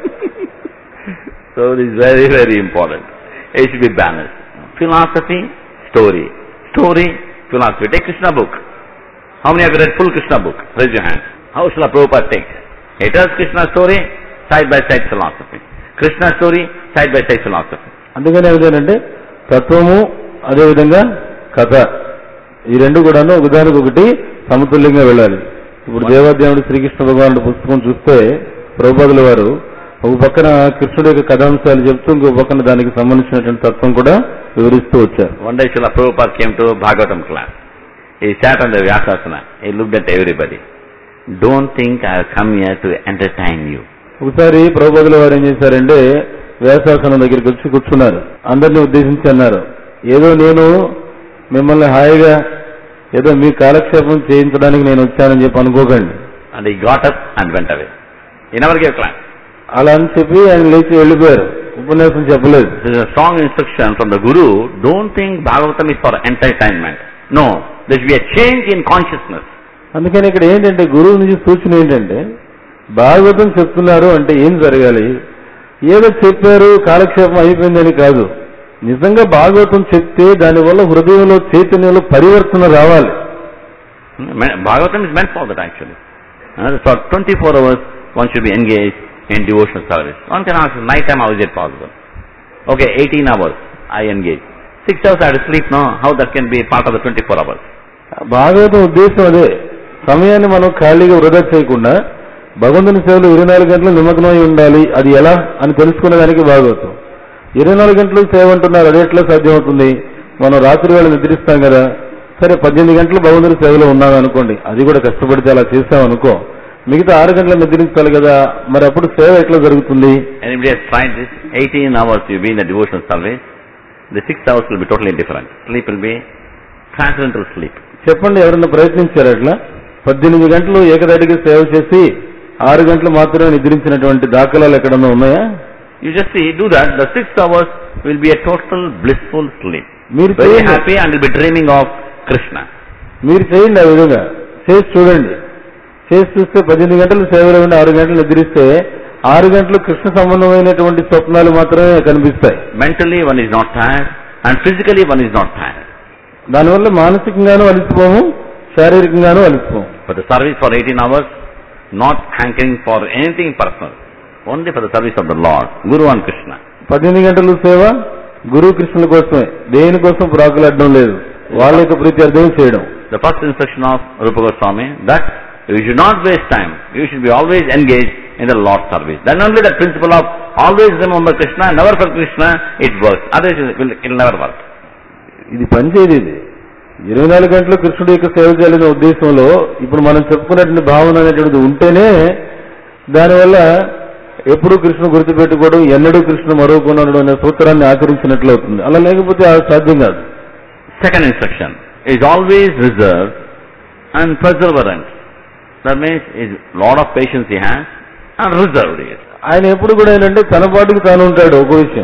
So it is very, very important. It should be balanced. Philosophy, story. Story, philosophy. Take Krishna book. How many have read full Krishna book? Raise your hand. How shall Prabhupada take? He tells Krishna story, side by side philosophy. Krishna story, side by side philosophy. అందుకని ఏమిటంటే తత్వము అదేవిధంగా కథ ఈ రెండు కూడాను ఒకదానికి ఒకటి సమతుల్యంగా వెళ్ళాలి ఇప్పుడు దేవాధ్యాయుడు శ్రీకృష్ణ భగవానుడు పుస్తకం చూస్తే ప్రభుపాదుల వారు ఒక పక్కన కృష్ణుడి యొక్క కథాంశాలు చెప్తూ ఇంకో పక్కన దానికి సంబంధించినటువంటి తత్వం కూడా వివరిస్తూ వచ్చారు One day Srila Prabhupada came to Bhagavatam class. He sat on the Vyasasana. He looked at everybody. Don't think I have come here to entertain you. ఒకసారి ప్రభుపాదుల వారు ఏం చేశారంటే వ్యాసాసనం దగ్గరికి వచ్చి కూర్చున్నారు అందరిని ఉద్దేశించి అన్నారు ఏదో నేను మిమ్మల్ని హాయిగా ఏదో మీ కాలక్షేపం చేయించడానికి నేను వచ్చానని చెప్పి అనుకోకండి And he got up and went away. He never gave class. అలా అని చెప్పి ఆయన లేచి వెళ్ళిపోయారు ఉపన్యాసం చెప్పలేదు This is a strong instruction from the Guru. Don't think Bhagavatam is for entertainment. No, there should be a change in consciousness. అందుకని ఇక్కడ ఏంటంటే గురువు నుంచి సూచన ఏంటంటే భాగవతం చెప్తున్నారు అంటే ఏం జరగాలి ఏదో చెప్పారు కాలక్షేపం అయిపోయిందని కాదు నిజంగా భాగవతం చెప్తే దానివల్ల హృదయంలో చైతన్యంలో పరివర్తన రావాలి Me- Bhagavatam is meant for that actually. Uh, for 24 hours, one should be engaged in devotional service. One can ask, night time, how is it possible? Okay, 18 hours, I engage. 6 hours I have to sleep, no? How that can be part of the 24 hours? Bhagavatam ఉద్దేశం అదే సమయాన్ని మనం ఖాళీగా వృధా చేయకుండా భగవంతుని సేవలు ఇరవై నాలుగు గంటలు నిమగ్నమై ఉండాలి అది ఎలా అని తెలుసుకునే దానికి భాగవతం ఇరవై నాలుగు గంటలు సేవ అంటున్నారు అది ఎట్లా సాధ్యమవుతుంది మనం రాత్రి వేళ నిద్రిస్తాం కదా సరే పద్దెనిమిది గంటలు భగవంతుని సేవలో ఉన్నాం అనుకోండి అది కూడా కష్టపడితే అలా చేస్తాం అనుకో మిగతా ఆరు గంటలు నిద్రించాలి కదా మరి అప్పుడు సేవ ఎట్లా జరుగుతుంది Anybody has tried this? 18 hours you be in the devotional service. The 6 hours will be totally different. Sleep will be transcendental sleep. చెప్పండి ఎవరన్నా ప్రయత్నించారు అట్లా పద్దెనిమిది గంటలు ఏకదాటికి సేవ చేసి ఆరు గంటలు మాత్రమే నిద్రించినటువంటి దాఖలాలు ఎక్కడన్నా ఉన్నాయా You just see, do that. The 6 hours will be a total blissful sleep. మీరు Very చేయండి happy and will be dreaming of Krishna. మీరు చేయండి ఆ విధంగా చేసి చూడండి చేసి చూస్తే పద్దెనిమిది గంటలు సేవలో ఉండి ఆరు గంటలు నిద్రిస్తే ఆరు గంటలు కృష్ణ సంబంధమైనటువంటి స్వప్నాలు మాత్రమే కనిపిస్తాయి Mentally one is not tired and physically one is not tired. దానివల్ల మానసికంగానూ అలసిపోము శారీరకంగానూ అలసిపోము For the service for 18 hours, not hankering for anything personal. Only for the service of the Lord, Guru and Krishna. పద్దెనిమిది గంటలు సేవ గురువు కృష్ణుల కోసమే దేనికోసం ప్రాకులాడడం లేదు వాళ్ళ యొక్క ప్రీత్యర్థం చేయడం The first instruction of Rupa Goswami, that you should not waste time. You should be always engaged in the Lord's service. Then only the principle of always remember Krishna, never forget Krishna, it works. Otherwise it will, it will never work. ఇది పనిచేయదు ఇది ఇరవై నాలుగు గంటలు కృష్ణుడి యొక్క సేవ చేయాలనే ఉద్దేశంలో ఇప్పుడు మనం చెప్పుకున్నటువంటి భావన అనేటువంటిది ఉంటేనే దానివల్ల ఎప్పుడూ కృష్ణుడు గుర్తుపెట్టుకోవడం ఎన్నడూ కృష్ణుడు మరొకనడం అనే సూత్రాన్ని ఆచరించినట్లు అవుతుంది అలా లేకపోతే అది సాధ్యం కాదు Second instruction is always reserved and perseverance. That means is lot of patience he has and reserved he is. ఆయన ఎప్పుడు కూడా ఏంటంటే తన పాటుకు తాను ఉంటాడు ఒక విషయం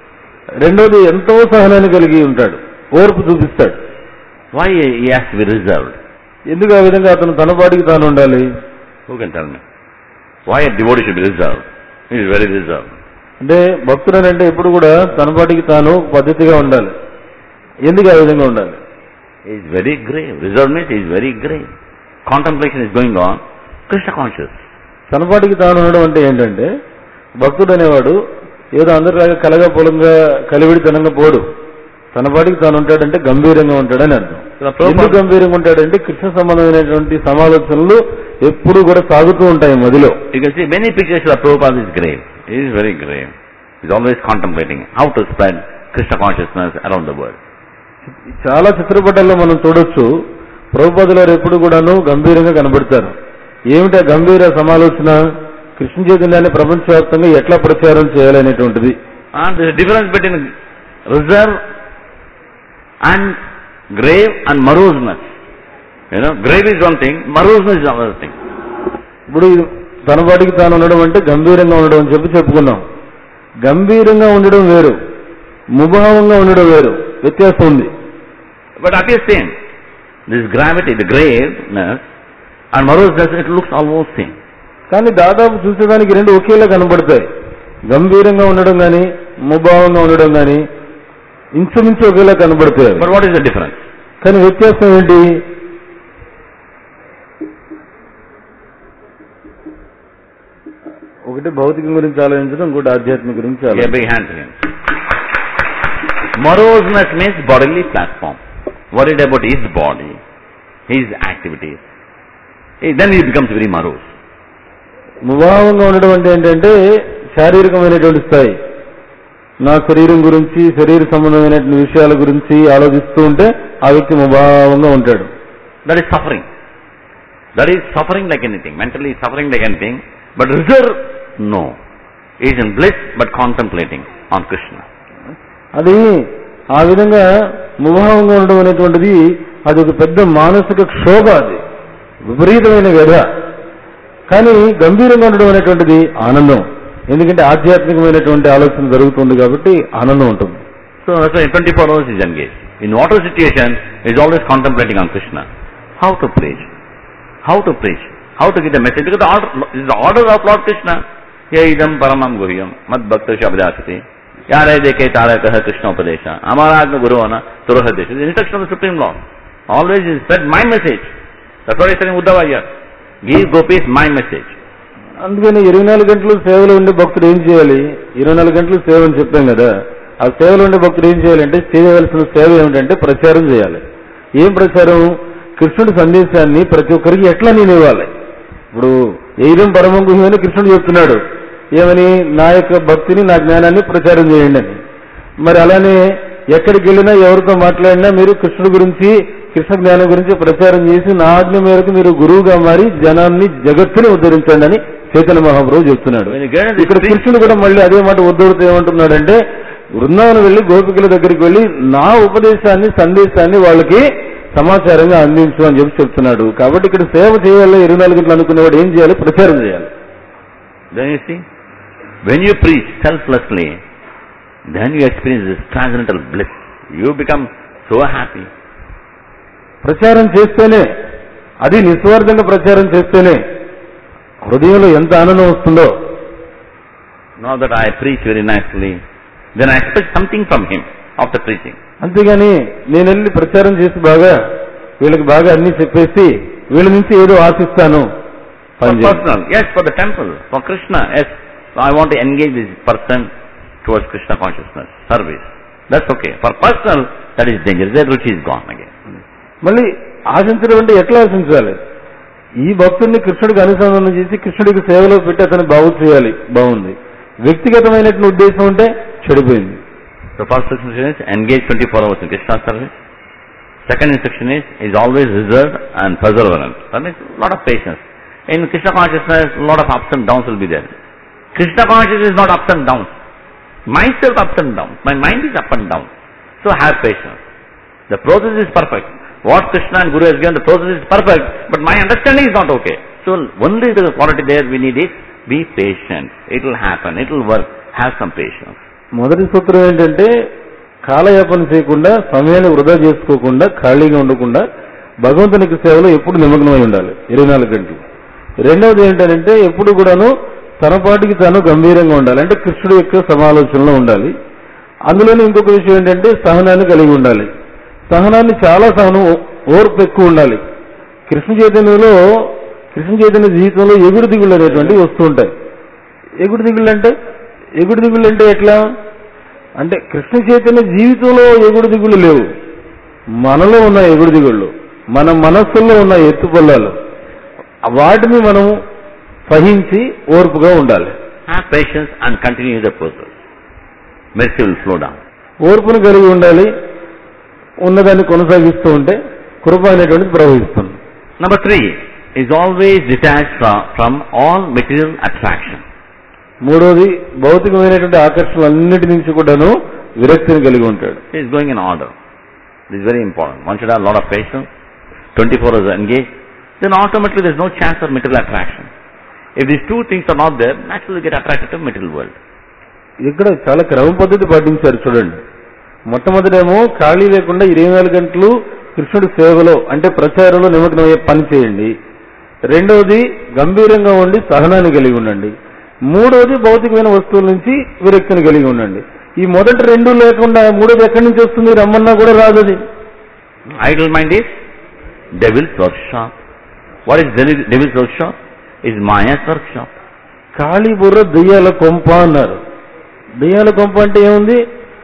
రెండోది ఎంతో సహనాన్ని కలిగి ఉంటాడు ఓర్పు చూపిస్తాడు Why he has to be reserved? ఎందుకు ఆ విధంగా అతను తన పాటికి తాను ఉండాలి Who can tell me? Why a devotee should be reserved? He is very reserved. అంటే భక్తుడు అని అంటే ఎప్పుడు కూడా తన పాటికి తాను పద్ధతిగా ఉండాలి ఎందుకు ఆ విధంగా ఉండాలి He is very grave. Reserved means he is very grave. Contemplation is going on. Krishna conscious. తన పాటికి తాను ఉండడం అంటే ఏంటంటే భక్తుడు అనేవాడు ఏదో అందరిలాగా కలగా పొలంగా కలివిడితనంగా పోడు తన పాటికి తాను ఉంటాడంటే గంభీరంగా ఉంటాడని అర్థం ఇలా ప్రభుపాద- ఎందుకు గంభీరంగా ఉంటాడంటే కృష్ణ సంబంధమైనటువంటి సమాలోచనలు ఎప్పుడు కూడా సాగుతూ ఉంటాయి మదిలో You can see many pictures of Prabhupada is grave. He is very grave. He is always contemplating how to spread Krishna consciousness around the world. చాలా చిత్రపటాల్లో మనం చూడొచ్చు ప్రభుపాదుల వారు ఎప్పుడు కూడాను గంభీరంగా కనబడతారు ఏమిటా గంభీర సమాలోచన కృష్ణ చైతన్యాన్ని ప్రపంచవ్యాప్తంగా ఎట్లా ప్రచారం చేయాలనేటువంటిది And there is a difference between reserve and grave and moroseness. You know, grave is one thing, moroseness is another thing. ఇప్పుడు ఇది తన పాటికి తాను ఉండడం అంటే గంభీరంగా ఉండడం అని చెప్పి చెప్పుకున్నాం గంభీరంగా ఉండడం వేరు ముభావంగా ఉండడం వేరు వ్యత్యాసం ఉంది But at the same, this gravity, the graveness and moroseness, it looks almost same. కానీ దాదాపు చూసేదానికి రెండు ఒకేలా కనబడతాయి గంభీరంగా ఉండడం కానీ ముభావంగా ఉండడం కానీ ఇంచుమించు ఒకేలా కనబడతాయి అవి. But what is the difference? కానీ వ్యత్యాసం ఏంటి ఒకటి భౌతికం గురించి ఆలోచించడం ఇంకోటి ఆధ్యాత్మిక గురించి Give a ఆలోచించడం big hand to him. Moroseness means bodily platform. Worried about his body, his activities. Eh, Then he becomes very morose. ముభావంగా ఉండడం అంటే ఏంటంటే శారీరకమైనటువంటి స్థాయి నా శరీరం గురించి శరీర సంబంధమైనటువంటి విషయాల గురించి ఆలోచిస్తూ ఉంటే ఆ వ్యక్తి ముభావంగా ఉంటాడు That is suffering. That is suffering like anything. Mentally suffering like anything. But reserve, no. He is in bliss but contemplating on Krishna. అది ఆ విధంగా ముభావంగా ఉండడం అనేటువంటిది అది ఒక పెద్ద మానసిక క్షోభ అది విపరీతమైన వ్యధ కానీ గంభీరంగా ఉండడం అనేటువంటిది ఆనందం ఎందుకంటే ఆధ్యాత్మికమైనటువంటి ఆలోచన జరుగుతుంది కాబట్టి ఆనందం ఉంటుంది So that's why in 24 hours is engaged. In whatever situation, is always contemplating on Krishna. How to preach? How to preach? How to get the message? Because the order, is the order of Lord Krishna. Ye idam paramam guhyam, mad bhakta shabdasati. Yare deke tare kaha Krishna upadesha. Amaragna guru ana turuha desha. The instruction of the Supreme Lord. Always is spread my message. That's what he's telling Uddhava here. Give gopis my message. అందుకని ఇరవై నాలుగు గంటలు సేవలో ఉండే భక్తుడు ఏం చేయాలి ఇరవై నాలుగు గంటలు సేవ అని చెప్పాం కదా ఆ సేవలో ఉండే భక్తుడు ఏం చేయాలంటే చేయవలసిన సేవ ఏమిటంటే ప్రచారం చేయాలి ఏం ప్రచారం కృష్ణుడి సందేశాన్ని ప్రతి ఒక్కరికి ఎట్లా నేను ఇవ్వాలి ఇప్పుడు ఏదం పరమం గుహ్యమని కృష్ణుడు చెప్తున్నాడు ఏమని నా యొక్క భక్తిని నా జ్ఞానాన్ని ప్రచారం చేయండి అని మరి అలానే ఎక్కడికి వెళ్ళినా ఎవరితో మాట్లాడినా మీరు కృష్ణుడి గురించి కృష్ణ జ్ఞానం గురించి ప్రచారం చేసి నా ఆజ్ఞ మేరకు మీరు గురువుగా మారి జనాన్ని జగత్తుని ఉద్ధరించండి అని చైతన్య మహాప్రభు చెప్తున్నాడు When you get into ఇక్కడ this కృష్ణుడు కూడా మళ్ళీ అదే మాట ఉద్ధరితో ఏమంటున్నాడంటే బృందావనం వెళ్లి గోపికల దగ్గరికి వెళ్లి నా ఉపదేశాన్ని సందేశాన్ని వాళ్ళకి సమాచారంగా అందించు అని చెప్పి చెప్తున్నాడు కాబట్టి ఇక్కడ సేవ చేయాలి ఇరవై నాలుగు గంటలు అనుకునేవాడు ఏం చేయాలి ప్రచారం చేయాలి Then you see, when you preach selflessly, then you experience this transcendental bliss. You become so happy. ప్రచారం చేస్తేనే అది నిస్వార్థంగా ప్రచారం చేస్తేనే హృదయంలో ఎంత ఆనందం వస్తుందో Now that I preach very nicely, then I expect something from him after preaching. అంతేగాని నేను వెళ్ళి ప్రచారం చేసి బాగా వీళ్ళకి బాగా అన్ని చెప్పేసి వీళ్ళ నుంచి ఏదో ఆశిస్తాను For పని చేయాలి. personal, yes, for the temple, for Krishna, yes, I want to engage this person towards Krishna consciousness, service. That's okay. For personal, that is dangerous. That ruchi is gone again. మళ్ళీ ఆశించడం అంటే ఎట్లా ఆశించాలి ఈ భక్తుడిని కృష్ణుడికి అనుసంధానం చేసి కృష్ణుడికి సేవలో పెట్టి అతను బాగు చేయాలి బాగుంది వ్యక్తిగతమైనటువంటి ఉద్దేశం ఉంటే చెడిపోయింది The first instruction is engage 24 hours in Krishna service. Second instruction is, is always reserved and perseverance. That means a lot of patience. In Krishna consciousness, a lot of ups and downs will be there. Krishna consciousness is not ups and downs. Myself ups and downs. My mind is up and down. So have patience. The process is perfect. What Krishna and Guru has given, the process is perfect, but my understanding is not okay. So only the quality there we need is be patient. It will happen. It will work. Have some patience. మొదటి సూత్రం ఏంటంటే కాలయాపన చేయకుండా సమయాన్ని వృధా చేసుకోకుండా ఖాళీగా ఉండకుండా భగవంతునికి సేవలో ఎప్పుడు నిమగ్నమై ఉండాలి ఇరవై నాలుగు గంటలు రెండవది ఏంటంటే ఎప్పుడు కూడాను తన పాటికి తాను గంభీరంగా ఉండాలి అంటే కృష్ణుడి యొక్క సమాలోచనలో ఉండాలి అందులోనే ఇంకొక విషయం ఏంటంటే సహనాన్ని కలిగి ఉండాలి సహనాన్ని చాలా సహనం ఓర్పు ఎక్కువ ఉండాలి కృష్ణ చైతన్యంలో కృష్ణ చైతన్య జీవితంలో ఎగుడు దిగుళ్ళు అనేటువంటివి వస్తూ ఉంటాయి ఎగుడు దిగుళ్ళు అంటే ఎగుడు దిగుళ్ళు అంటే ఎట్లా అంటే కృష్ణ చైతన్య జీవితంలో ఎగుడు దిగుళ్ళు లేవు మనలో ఉన్న ఎగుడు దిగుళ్ళు మన మనస్సుల్లో ఉన్న ఎత్తుపల్లాలు వాటిని మనం సహించి ఓర్పుగా ఉండాలి Have patience and continue the process. Mercy will flow down. ఓర్పును కలిగి ఉండాలి ఉన్నదాన్ని కొనసాగిస్తూ ఉంటే కృప అనేటువంటిది ప్రవహిస్తుంది Number three is always detached from, from all material attraction. మూడోది భౌతికమైనటువంటి ఆకర్షణలన్నిటి నుంచి కూడాను విరక్తిని కలిగి ఉంటాడు He is going in order. This is very important. One should have a lot of patience, 24 hours engaged, then automatically there is no chance of material attraction. If these two things are not there, naturally you get attracted to material world. ఇక్కడ చాలా క్రమ పద్ధతి పాటించారు చూడండి మొట్టమొదటేమో ఖాళీ లేకుండా ఇరవై నాలుగు గంటలు కృష్ణుడి సేవలో అంటే ప్రచారంలో నిమగ్నమయ్యే పని చేయండి రెండవది గంభీరంగా ఉండి సహనాన్ని కలిగి ఉండండి మూడవది భౌతికమైన వస్తువుల నుంచి విరక్తిని కలిగి ఉండండి ఈ మొదటి రెండు లేకుండా మూడోది ఎక్కడి నుంచి వస్తుంది రమ్మన్నా కూడా రాదు అది Idle mind is devil's workshop. What is devil- devil's workshop? Is Maya's workshop. ఖాళీ బుర్ర దెయ్యాల కొంప అన్నారు దెయ్యాల కొంప అంటే ఏముంది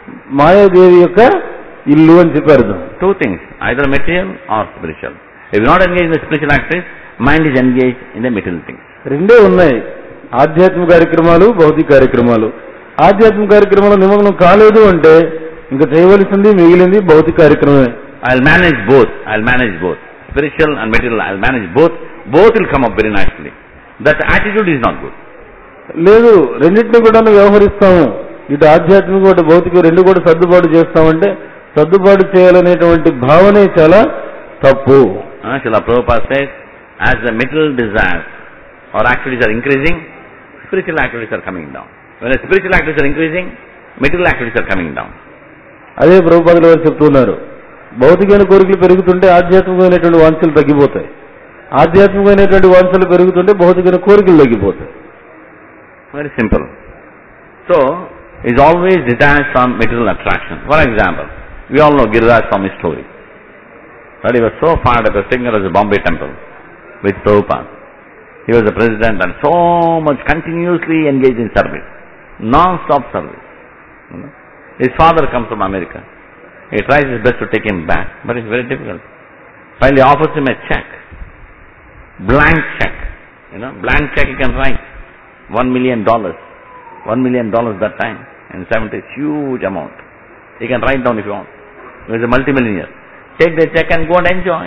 మాయాదేవి యొక్క ఇల్లు అని చెప్పి అర్థం Two things, either material or spiritual. If you are not engaged in the spiritual activities, mind is engaged in the material things. రెండే ఉన్నాయి ఆధ్యాత్మిక కార్యక్రమాలు భౌతిక కార్యక్రమాలు ఆధ్యాత్మిక కార్యక్రమంలో నిమగ్నం కాలేదు అంటే ఇంకా చేయవలసింది మిగిలింది భౌతిక కార్యక్రమమే I'll manage both. I'll manage both. Spiritual and material, I'll manage both. Both will come up very nicely. That attitude is not good. లేదు రెండింటిని కూడా వ్యవహరిస్తాము ఇటు ఆధ్యాత్మిక ఇటు భౌతిక రెండు కూడా సర్దుబాటు చేస్తామంటే సర్దుబాటు చేయాలనేటువంటి భావనే చాలా తప్పు Uh, Srila Prabhupada says, as the material desires or activities are increasing, spiritual activities are coming down. When the spiritual activities are increasing, material activities are coming down. అదే ప్రభుపాదుల వారు చెప్తున్నారు భౌతికమైన కోరికలు పెరుగుతుంటే ఆధ్యాత్మికమైనటువంటి వాంఛలు తగ్గిపోతాయి ఆధ్యాత్మికమైనటువంటి వాంఛలు పెరుగుతుంటే భౌతికమైన కోరికలు తగ్గిపోతాయి Very simple. So, is always detached from material attraction. For example, we all know Giriraj Swami story. That he was so fired up, he was taken as a Bombay temple with Prabhupada. He was the president and so much continuously engaged in service. Non-stop service. You know. His father comes from America. He tries his best to take him back, but it's very difficult. Finally offers him a check. Blank check. You know, blank check you can write. One million dollars. One million dollars that time. In 70s, huge amount. You can write down if you want. He was a multimillionaire. Take the check and go and enjoy.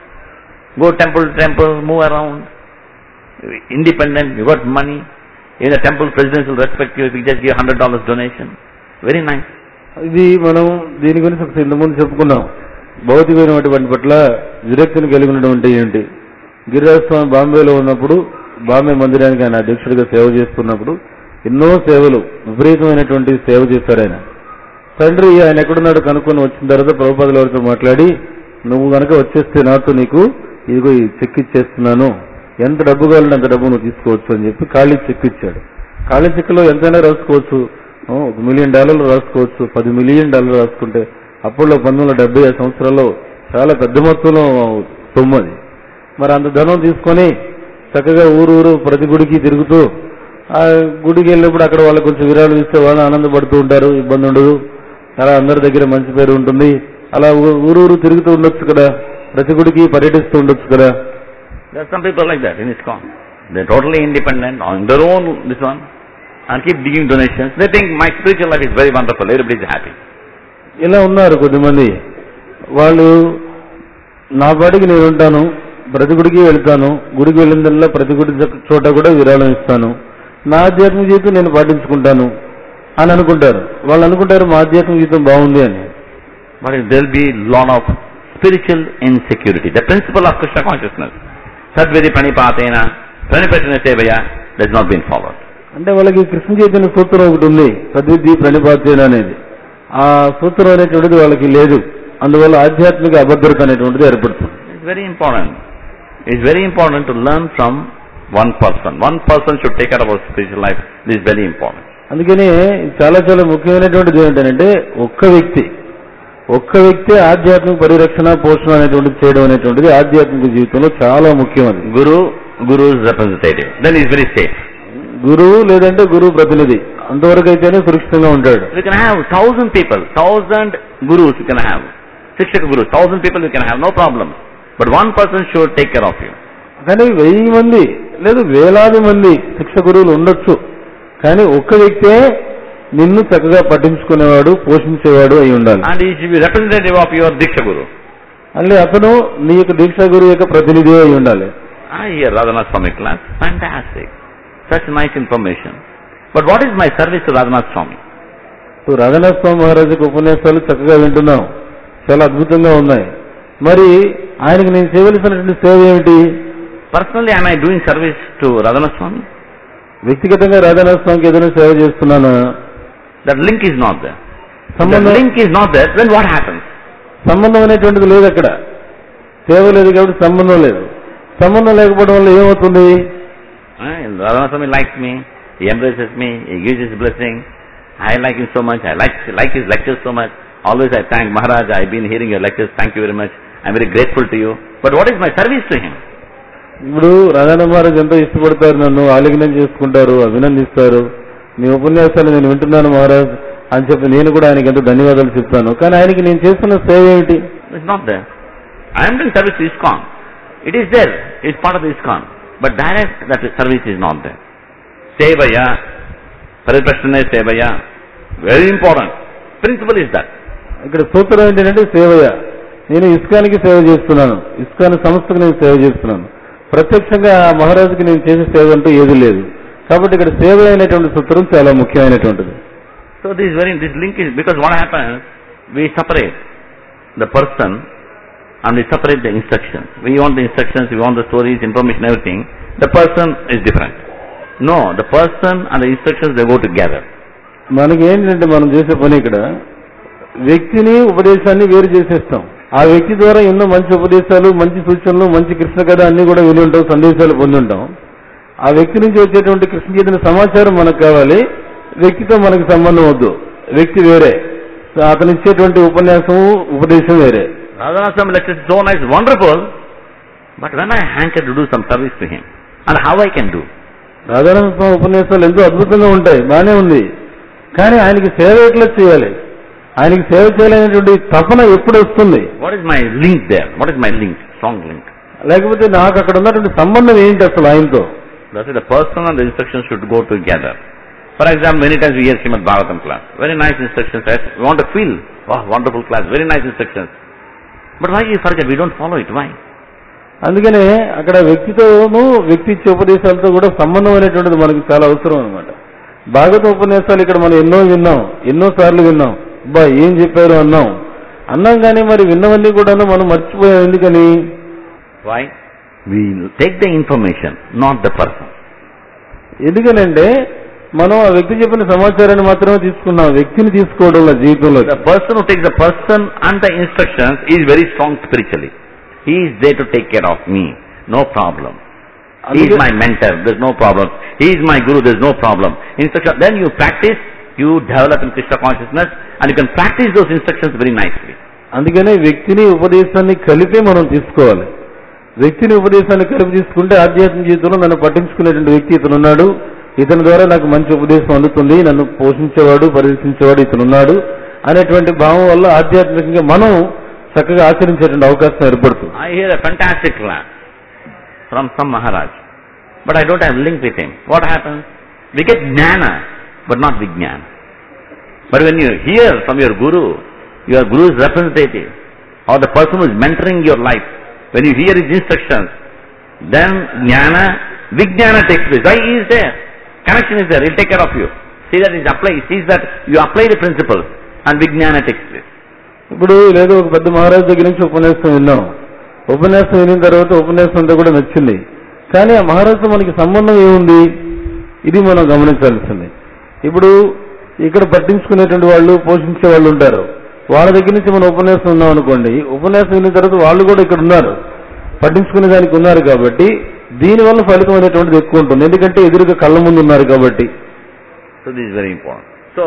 Go temple to temple, move around. Independent, you got money. In the temple, presidents will respect you if you just give hundred dollars donation. Very nice. ఇది మనం దీని గురించి ఒకసారి ఇంతకుముందు చెప్పుకున్నాం భౌతికమైనటువంటి పట్ల విరక్తిని కలిగి ఉన్నటువంటి ఏంటి గిరిరాజ్ స్వామి బాంబేలో ఉన్నప్పుడు బాంబే మందిరానికి ఆయన అధ్యక్షుడిగా సేవ చేస్తున్నప్పుడు ఎన్నో సేవలు విపరీతమైనటువంటి సేవ చేశారు ఆయన తండ్రి ఆయన ఎక్కడున్నాడు కనుక్కొని వచ్చిన తర్వాత ప్రభుపాదుల వారితో మాట్లాడి నువ్వు గనక వచ్చేస్తే నాతో నీకు ఇదిగో ఈ చెక్ ఇచ్చేస్తున్నాను ఎంత డబ్బు కావాలంటే అంత డబ్బు నువ్వు తీసుకోవచ్చు అని చెప్పి ఖాళీ చెక్ ఇచ్చాడు ఖాళీ చెక్లో ఎంతైనా రాసుకోవచ్చు ఓ, ఒక మిలియన్ డాలర్లు రాసుకోవచ్చు పది మిలియన్ డాలర్లు రాసుకుంటే అప్పట్లో పంతొమ్మిది వందల డెబ్బై ఐదు సంవత్సరాల్లో చాలా పెద్ద మొత్తంలో సొమ్ము అది మరి అంత ధనం తీసుకొని చక్కగా ఊరు ఊరు ప్రతి గుడికి తిరుగుతూ ఆ గుడికి వెళ్ళినప్పుడు అక్కడ వాళ్ళకి కొంచెం విరాళం ఇస్తే వాళ్ళు ఆనందపడుతూ ఉంటారు ఇబ్బంది ఉండదు అలా అందరి దగ్గర మంచి పేరు ఉంటుంది అలా ఊ- ఊరు ఊరు తిరుగుతూ ఉండొచ్చు కదా ప్రతి గుడికి పర్యటిస్తూ ఉండొచ్చు కదా There are some people like that in ISKCON. They're totally independent on their own, this one, and keep giving donations. They think my spiritual life is very wonderful, everybody is happy. ఇలా ఉన్నారు కొద్దిమంది వాళ్ళు నా పాటికి నేను ఉంటాను ప్రతి గుడికి వెళ్తాను గుడికి వెళ్ళిందల్లా ప్రతి గుడి చోట- చోట కూడా విరాళం ఇస్తాను నా ఆధ్యాత్మిక జీవితం నేను పాటించుకుంటాను అని అనుకుంటారు వాళ్ళు అనుకుంటారు మా ఆధ్యాత్మిక జీవితం బాగుంది అని But there will be lot of spiritual insecurity. The principle of Krishna consciousness, Sadvidi Pranipatena, Pranipatena Sevaya, has not been followed. అంటే వాళ్ళకి కృష్ణ చైతన్య సూత్రం ఒకటి ఉంది సద్విద్య ప్రణిపాత్యన అనేది ఆ సూత్రం అనేటువంటిది వాళ్ళకి లేదు అందువల్ల ఆధ్యాత్మిక అభద్రత అనేటువంటిది ఏర్పడుతుంది It's very important. It's very important to learn from one person. One person should take care of our spiritual life. This is very important. అందుకని చాలా చాలా ముఖ్యమైనటువంటిది ఏంటంటే ఒక్క వ్యక్తి ఒక్క వ్యక్తి ఆధ్యాత్మిక పరిరక్షణ పోషణ అనేటువంటిది చేయడం అనేటువంటిది ఆధ్యాత్మిక జీవితంలో చాలా ముఖ్యం అది Guru, Guru's representative. Then he's very safe. గురువు లేదంటే గురువు ప్రతినిధి అంతవరకు అయితేనే సురక్షితంగా ఉంటాడు You can have thousand people, thousand gurus you can have. Shikshaka gurus, thousand people you can have, no problem. But one person should take care of you. కానీ వెయ్యి మంది లేదు వేలాది మంది శిక్ష గురువులు ఉండొచ్చు కానీ ఒక్క వ్యక్తే నిన్ను చక్కగా పట్టించుకునేవాడు పోషించేవాడు అయి ఉండాలి And he should be representative of your Diksha Guru. అంటే అతను నీ యొక్క దీక్షా గురువు యొక్క ప్రతినిధి అయి ఉండాలి I hear Radhanath Swami class, fantastic. Such nice information. But what is my service to Radhanath Swami? ఇప్పుడు రాఘనాథ స్వామి మహారాజుకి ఉపన్యాసాలు చక్కగా వింటున్నాం చాలా అద్భుతంగా ఉన్నాయి మరి ఆయనకి నేను చేయవలసినటువంటి సేవ ఏమిటి Personally, am I doing service to Radhanath Swami? వ్యక్తిగతంగా రాధానాథ స్వామికి ఏదైనా సేవ చేస్తున్నానా That link is not there. If that సంబంధం link is not there, then what happens? సంబంధం అనేటువంటిది లేదు అక్కడ సేవ లేదు కాబట్టి సంబంధం లేదు సంబంధం లేకపోవడం వల్ల ఏమవుతుంది Uh, Radhanath Swami likes me, he embraces me, he gives his blessing. I like him so much, I like, like his lectures so much. Always I thank Maharaj, I've been hearing your lectures, thank you very much. I'm very grateful to you. But what is my service to him? ఇప్పుడు రాధాన మహారాజ్ ఎంతో ఇష్టపడతారు నన్ను ఆలింగనం చేసుకుంటారు అభినందిస్తారు మీ ఉపన్యాసాలు నేను వింటున్నాను మహారాజ్ అని చెప్పి నేను కూడా ఆయనకి ఎంతో ధన్యవాదాలు చెప్తాను కానీ ఆయనకి నేను చేస్తున్న సేవ ఏమిటి It's not there. I am doing service to ISKCON. It is there. It's part of the ISKCON. But direct that service is not there. Sevaya. Pariprasthana Sevaya. Very important. Principle is that. ఇక్కడ సూత్రం ఏంటంటే సేవయ నేను ఇస్కానికి సేవ చేస్తున్నాను ISKCON సంస్థకు నేను సేవ చేస్తున్నాను ప్రత్యక్షంగా ఆ మహారాజుకి నేను చేసే సేవ అంటూ ఏది లేదు కాబట్టి ఇక్కడ సేవ అనేటువంటి సూత్రం చాలా ముఖ్యమైనటువంటిది So this is very, this link is, because what happens, we separate. the person and we separate the instructions. We want the instructions, we want the stories, information, everything. The person is different. No, the person and the instructions they go together. మనకి ఏంటంటే మనం చేసే పని ఇక్కడ వ్యక్తిని ఉపదేశాన్ని వేరు చేసేస్తాం ఆ వ్యక్తి ద్వారా ఎన్నో మంచి ఉపదేశాలు మంచి సూచనలు మంచి కృష్ణ కథ అన్ని కూడా విని ఉంటాం సందేశాలు పొంది ఉంటాం ఆ వ్యక్తి నుంచి వచ్చేటువంటి కృష్ణ చైతన్య సమాచారం మనకు కావాలి వ్యక్తితో మనకు సంబంధం వద్దు వ్యక్తి వేరే అతను ఇచ్చేటువంటి ఉపన్యాసం ఉపదేశం వేరే Radhanasam lecture is so nice, wonderful, but when I hanker to do some service to him, and how I can do? రాధారామ స్వామి ఉపన్యాసాలు ఎంతో అద్భుతంగా ఉంటాయి బానే ఉంది కానీ ఆయనకి సేవ ఎట్లా చేయాలి ఆయనకి సేవ చేయాలనేటువంటి తపన ఎప్పుడు వస్తుంది What is my link there? What is my link? Strong link. లేకపోతే నాకు అక్కడ ఉన్నటువంటి సంబంధం ఏంటి అసలు ఆయనతో That's why the person and the instructions should go together. For example, many times we hear Srimad Bhagavatam class. Very nice instructions. Right? We want to feel, oh, wonderful class, very nice instructions. But why you forget? We don't follow it. Why? అందుకనే అక్కడ వ్యక్తితోనూ వ్యక్తి ఇచ్చే ఉపదేశాలతో కూడా సంబంధం అనేటువంటిది మనకి చాలా అవసరం అనమాట భాగవత ఉపన్యాసాలు ఇక్కడ మనం ఎన్నో విన్నాం ఎన్నో సార్లు విన్నాం అబ్బా ఏం చెప్పారు అన్నాం అన్నాం కానీ మరి విన్నవన్నీ కూడాను మనం మర్చిపోయాం ఎందుకని Why? We take the information, not the person. ఎందుకనంటే మనం ఆ వ్యక్తి చెప్పిన సమాచారాన్ని మాత్రమే తీసుకున్నాం వ్యక్తిని తీసుకోవడంలో జీవితంలో The person who takes the person and the instructions is very strong spiritually. He is there to take care of me. No problem. He is అందుకే- my mentor. There's no problem. He is my guru. There's no problem. Instruction. Then you practice. You develop in Krishna consciousness, and you can practice those instructions very nicely. అందుకనే వ్యక్తిని ఉపదేశాన్ని కలిపే మనం తీసుకోవాలి వ్యక్తిని ఉపదేశాన్ని కలిపి తీసుకుంటే ఆధ్యాత్మిక జీవితంలో నన్ను పట్టించుకునేటువంటి వ్యక్తి ఇతను ఉన్నాడు ఇతని ద్వారా నాకు మంచి ఉపదేశం అందుతుంది నన్ను పోషించేవాడు పరిరక్షించేవాడు ఇతను ఉన్నాడు అనేటువంటి భావం వల్ల ఆధ్యాత్మికంగా మనం చక్కగా ఆచరించేటువంటి అవకాశం ఏర్పడుతుంది I hear a fantastic class from some Maharaj, but I don't have link with him. What happens? We get jnana, but not vijnana. But when you hear from your guru, your guru's representative, or the person who is mentoring your life, when you hear his instructions, then jnana, vijnana takes place. Why he is there? Connection is there. He'll take care of you. See that is apply. He sees that you apply the principles, and vijnana takes place. ఇప్పుడు లేదో ఒక పెద్ద మహారాజు దగ్గర నుంచి ఉపన్యాసం విన్నాం ఉపన్యాసం వినిన తర్వాత ఉపన్యాసం అంతా కూడా నచ్చింది కానీ ఆ మహారాజుతో మనకి సంబంధం ఏముంది ఇది మనం గమనించాల్సింది ఇప్పుడు ఇక్కడ పట్టించుకునేటువంటి వాళ్ళు పోషించే వాళ్ళు ఉంటారు వాళ్ళ దగ్గర నుంచి మనం ఉపన్యాసం ఉన్నాం అనుకోండి ఉపన్యాసం విన్న తర్వాత వాళ్ళు కూడా ఇక్కడ ఉన్నారు పట్టించుకునే దానికి ఉన్నారు కాబట్టి దీనివల్ల ఫలితం అనేటువంటిది ఎక్కువ ఉంటుంది ఎందుకంటే ఎదురుగా కళ్ళ ముందు ఉన్నారు కాబట్టి So this is very important. So,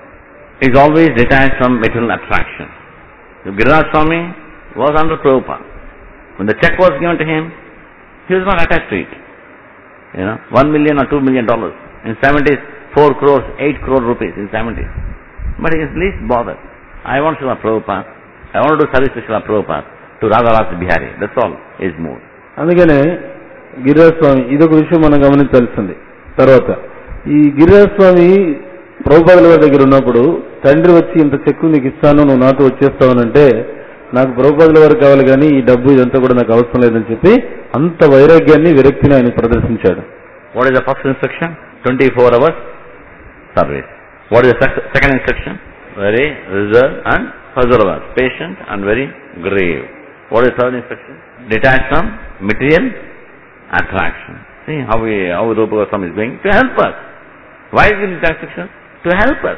is always detached from material attraction. The Giriraj Swami was under Prabhupada. When the check was given to him, he was not attached to it. You know, one million or two million dollars. In 70s, four crores, eight crore rupees in 70s. But he is least bothered. I want Srila Prabhupada. I want to do service to Srila Prabhupada, to Radharasa Bihari. That's all his mood. అందుకనే గిరిరాజ్ స్వామి ఇదొక విషయం మనం గమనించాల్సింది తర్వాత ఈ గిరిరాజ్ స్వామి ప్రభుపాదుల వారి దగ్గర ఉన్నప్పుడు తండ్రి వచ్చి ఇంత చెక్కు నీకు ఇస్తాను నువ్వు నాతో వచ్చేస్తావనంటే నాకు ప్రభుపాదుల వారు కావాలి కానీ ఈ డబ్బు ఇదంతా కూడా నాకు అవసరం లేదని చెప్పి అంత వైరాగ్యాన్ని విరక్తిని ఆయన ప్రదర్శించాడు What is the first instruction? 24 hours service. What is the sec- second instruction? Very reserved and observant, patient and very grave. What is the third instruction? Detached from material attraction. See how we, how Rupa Goswami is going to help us. Why is this instruction? To help us.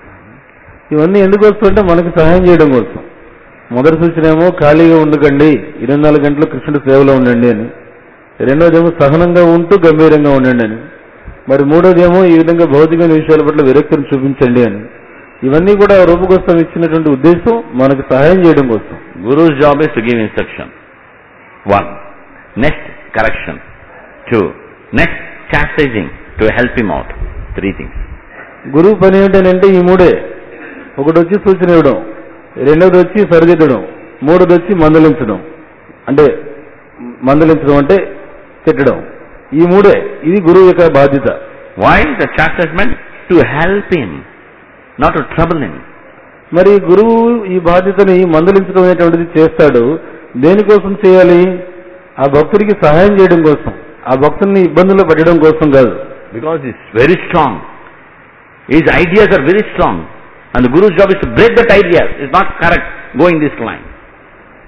ఇవన్నీ ఎందుకు వస్తుంటే మనకి సహాయం చేయడం కోసం మొదటి సూచన ఏమో ఖాళీగా ఉండకండి ఇరవై నాలుగు గంటలు కృష్ణుడి సేవలో ఉండండి అని రెండోదేమో సహనంగా ఉంటూ గంభీరంగా ఉండండి అని మరి మూడోదేమో ఈ విధంగా భౌతికమైన విషయాల పట్ల విరక్తిని చూపించండి అని ఇవన్నీ కూడా రూపకోసం ఇచ్చినటువంటి ఉద్దేశం మనకు సహాయం చేయడం కోసం Guru's job is to give instruction. One. Next, correction. Two. Next, chastising to help him out. Three things. గురువు పని ఏంటంటే ఈ మూడే ఒకటి వచ్చి సూచన ఇవ్వడం రెండోది వచ్చి సరిదిద్దడం మూడోది వచ్చి మందలించడం అంటే మందలించడం అంటే తిట్టడం ఈ మూడే ఇది గురువు యొక్క బాధ్యత Why the chastisement? To help him, not to trouble him. మరి గురువు ఈ బాధ్యతని మందలించడం అనేటువంటిది చేస్తాడు దేనికోసం చేయాలి ఆ భక్తుడికి సహాయం చేయడం కోసం ఆ భక్తుల్ని ఇబ్బందుల్లో పెట్టడం కోసం కాదు Because he's very strong. His ideas are very strong. And the Guru's job is to break that ideas. It's not correct. Go in this line.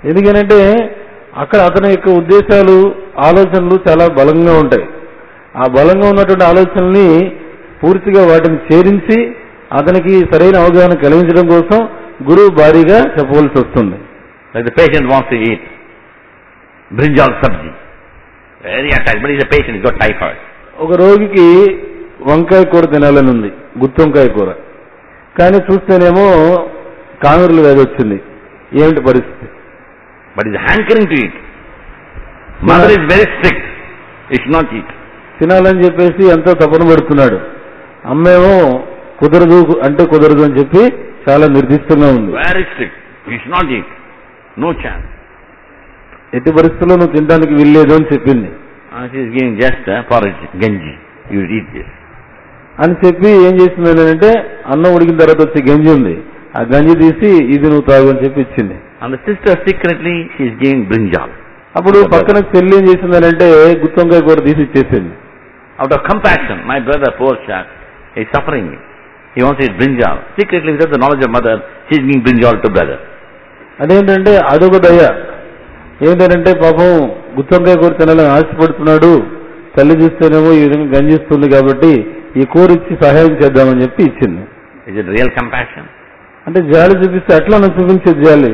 ఎందుకనంటే అక్కడ అతని యొక్క ఉద్దేశాలు ఆలోచనలు చాలా బలంగా ఉంటాయి ఆ బలంగా ఉన్నటువంటి ఆలోచనల్ని పూర్తిగా వాటిని ఛేదించి అతనికి సరైన అవగాహన కలిగించడం కోసం గురువు భారీగా చెప్పవలసి వస్తుంది Like the patient wants to eat brinjal sabji. Very attached, but he's a patient, he's got typhoid. ఒక రోగికి వంకాయ కూర తినాలని ఉంది గుత్తి వంకాయ కూర కానీ చూస్తేనేమో కాంగ్రెలు వ్యాధి వచ్చింది ఏమిటి పరిస్థితి But he's hankering to eat. Mother is very strict. He should not eat. తినాలని చెప్పేసి ఎంతో తపన పడుతున్నాడు అమ్మేమో కుదరదు అంటే కుదరదు అని చెప్పి చాలా నిర్దిష్టంగా ఉంది Very strict. He should not eat. No chance. ఎట్టి పరిస్థితుల్లో నువ్వు తినడానికి వీల్లేదు అని చెప్పింది And she is giving just uh, porridge, genji. You will eat this. అని చెప్పి ఏం చేసింది అంటే అన్నం ఉడికిన తర్వాత వచ్చే గంజి ఉంది ఆ గంజి తీసి ఇది నువ్వు తాగు అని చెప్పి ఇచ్చింది And the sister secretly, she is giving brinjal. అప్పుడు పక్కన చెల్లి ఏం చేసింది అంటే గుత్తొంకాయ కూర తీసి ఇచ్చేసింది Out of compassion, my brother, poor chap, is suffering. He wants to eat brinjal. Secretly, without the knowledge of mother, she is giving brinjal to brother. అదేంటంటే అదొక దయ ఏంటంటే పాపం గుత్తొంకాయ కూర తినాలని ఆశపడుతున్నాడు తల్లి చూస్తేనేమో ఈ విధంగా గంజిస్తుంది కాబట్టి ఈ కూర ఇచ్చి సహాయం చేద్దామని చెప్పి ఇచ్చింది Is it real compassion? అంటే జాలి చూపిస్తే అట్లా నన్ను చూపించేది జాలి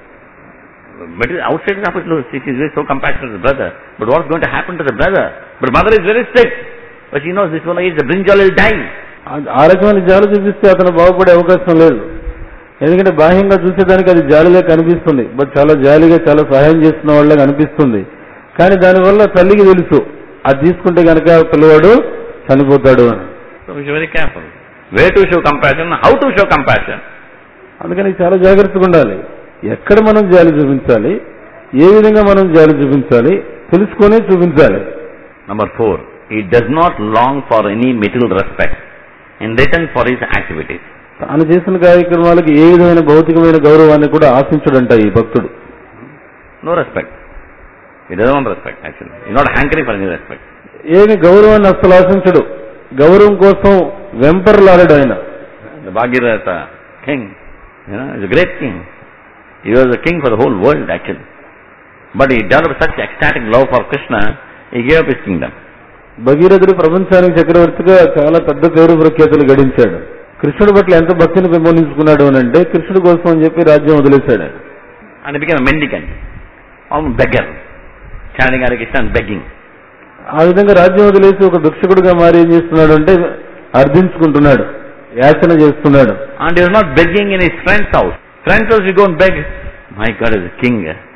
But outside of it, look, she is very so compassionate to the brother. But what's going to happen to the brother? But mother is very strict. But she knows this one is the brinjal will die. ఆ- ఆ రకమైన జాలి చూపిస్తే అతను బాగుపడే అవకాశం లేదు ఎందుకంటే బాహ్యంగా చూసేదానికి అది జాలిగా కనిపిస్తుంది బట్ చాలా జాలిగా చాలా సహాయం చేస్తున్న వాళ్ళగా అనిపిస్తుంది కానీ దానివల్ల తల్లికి తెలుసు అది తీసుకుంటే కనుక పిల్లవాడు చనిపోతాడు అని So we should be very careful. Where to show compassion, how to show compassion. అందుకని చాలా జాగ్రత్తగా ఉండాలి ఎక్కడ మనం జాలి చూపించాలి ఏ విధంగా మనం జాలి చూపించాలి తెలుసుకొని చూపించాలి Number four, he does not long for any material respect in return for his activities. తాను చేసిన కార్యక్రమాలకు ఏ విధమైన భౌతికమైన గౌరవాన్ని కూడా ఆశించడంట ఈ భక్తుడు No respect. He doesn't want respect actually. He's not hankering for any respect. ఏమి గౌరవాన్ని అస్సలు ఆశించడు గౌరవం కోసం వెంపర్లాడాడు ఆయన The Bhagirath king, you know, is a great king. He was a king for the whole world actually. But he developed such ecstatic love for Krishna, he gave up his kingdom. భగీరథుడు ప్రపంచానికి చక్రవర్తిగా చాలా పెద్ద పేరు ప్రఖ్యాతులు గడించాడు కృష్ణుడి పట్ల ఎంత భక్తిని పెంపొందించుకున్నాడు అని అంటే కృష్ణుడి కోసం అని చెప్పి రాజ్యం వదిలేశాడు ఆయన. And he became a mendicant, almost beggar, chanting Hare Krishna and begging. ఆ విధంగా రాజ్యం వదిలేసి ఒక భిక్షకుడిగా మారి ఏం చేస్తున్నాడు అంటే అర్థించుకుంటున్నాడు యాచన చేస్తున్నాడు And he was not begging in his friend's house. Friend's house, you go and beg. My God, is a king.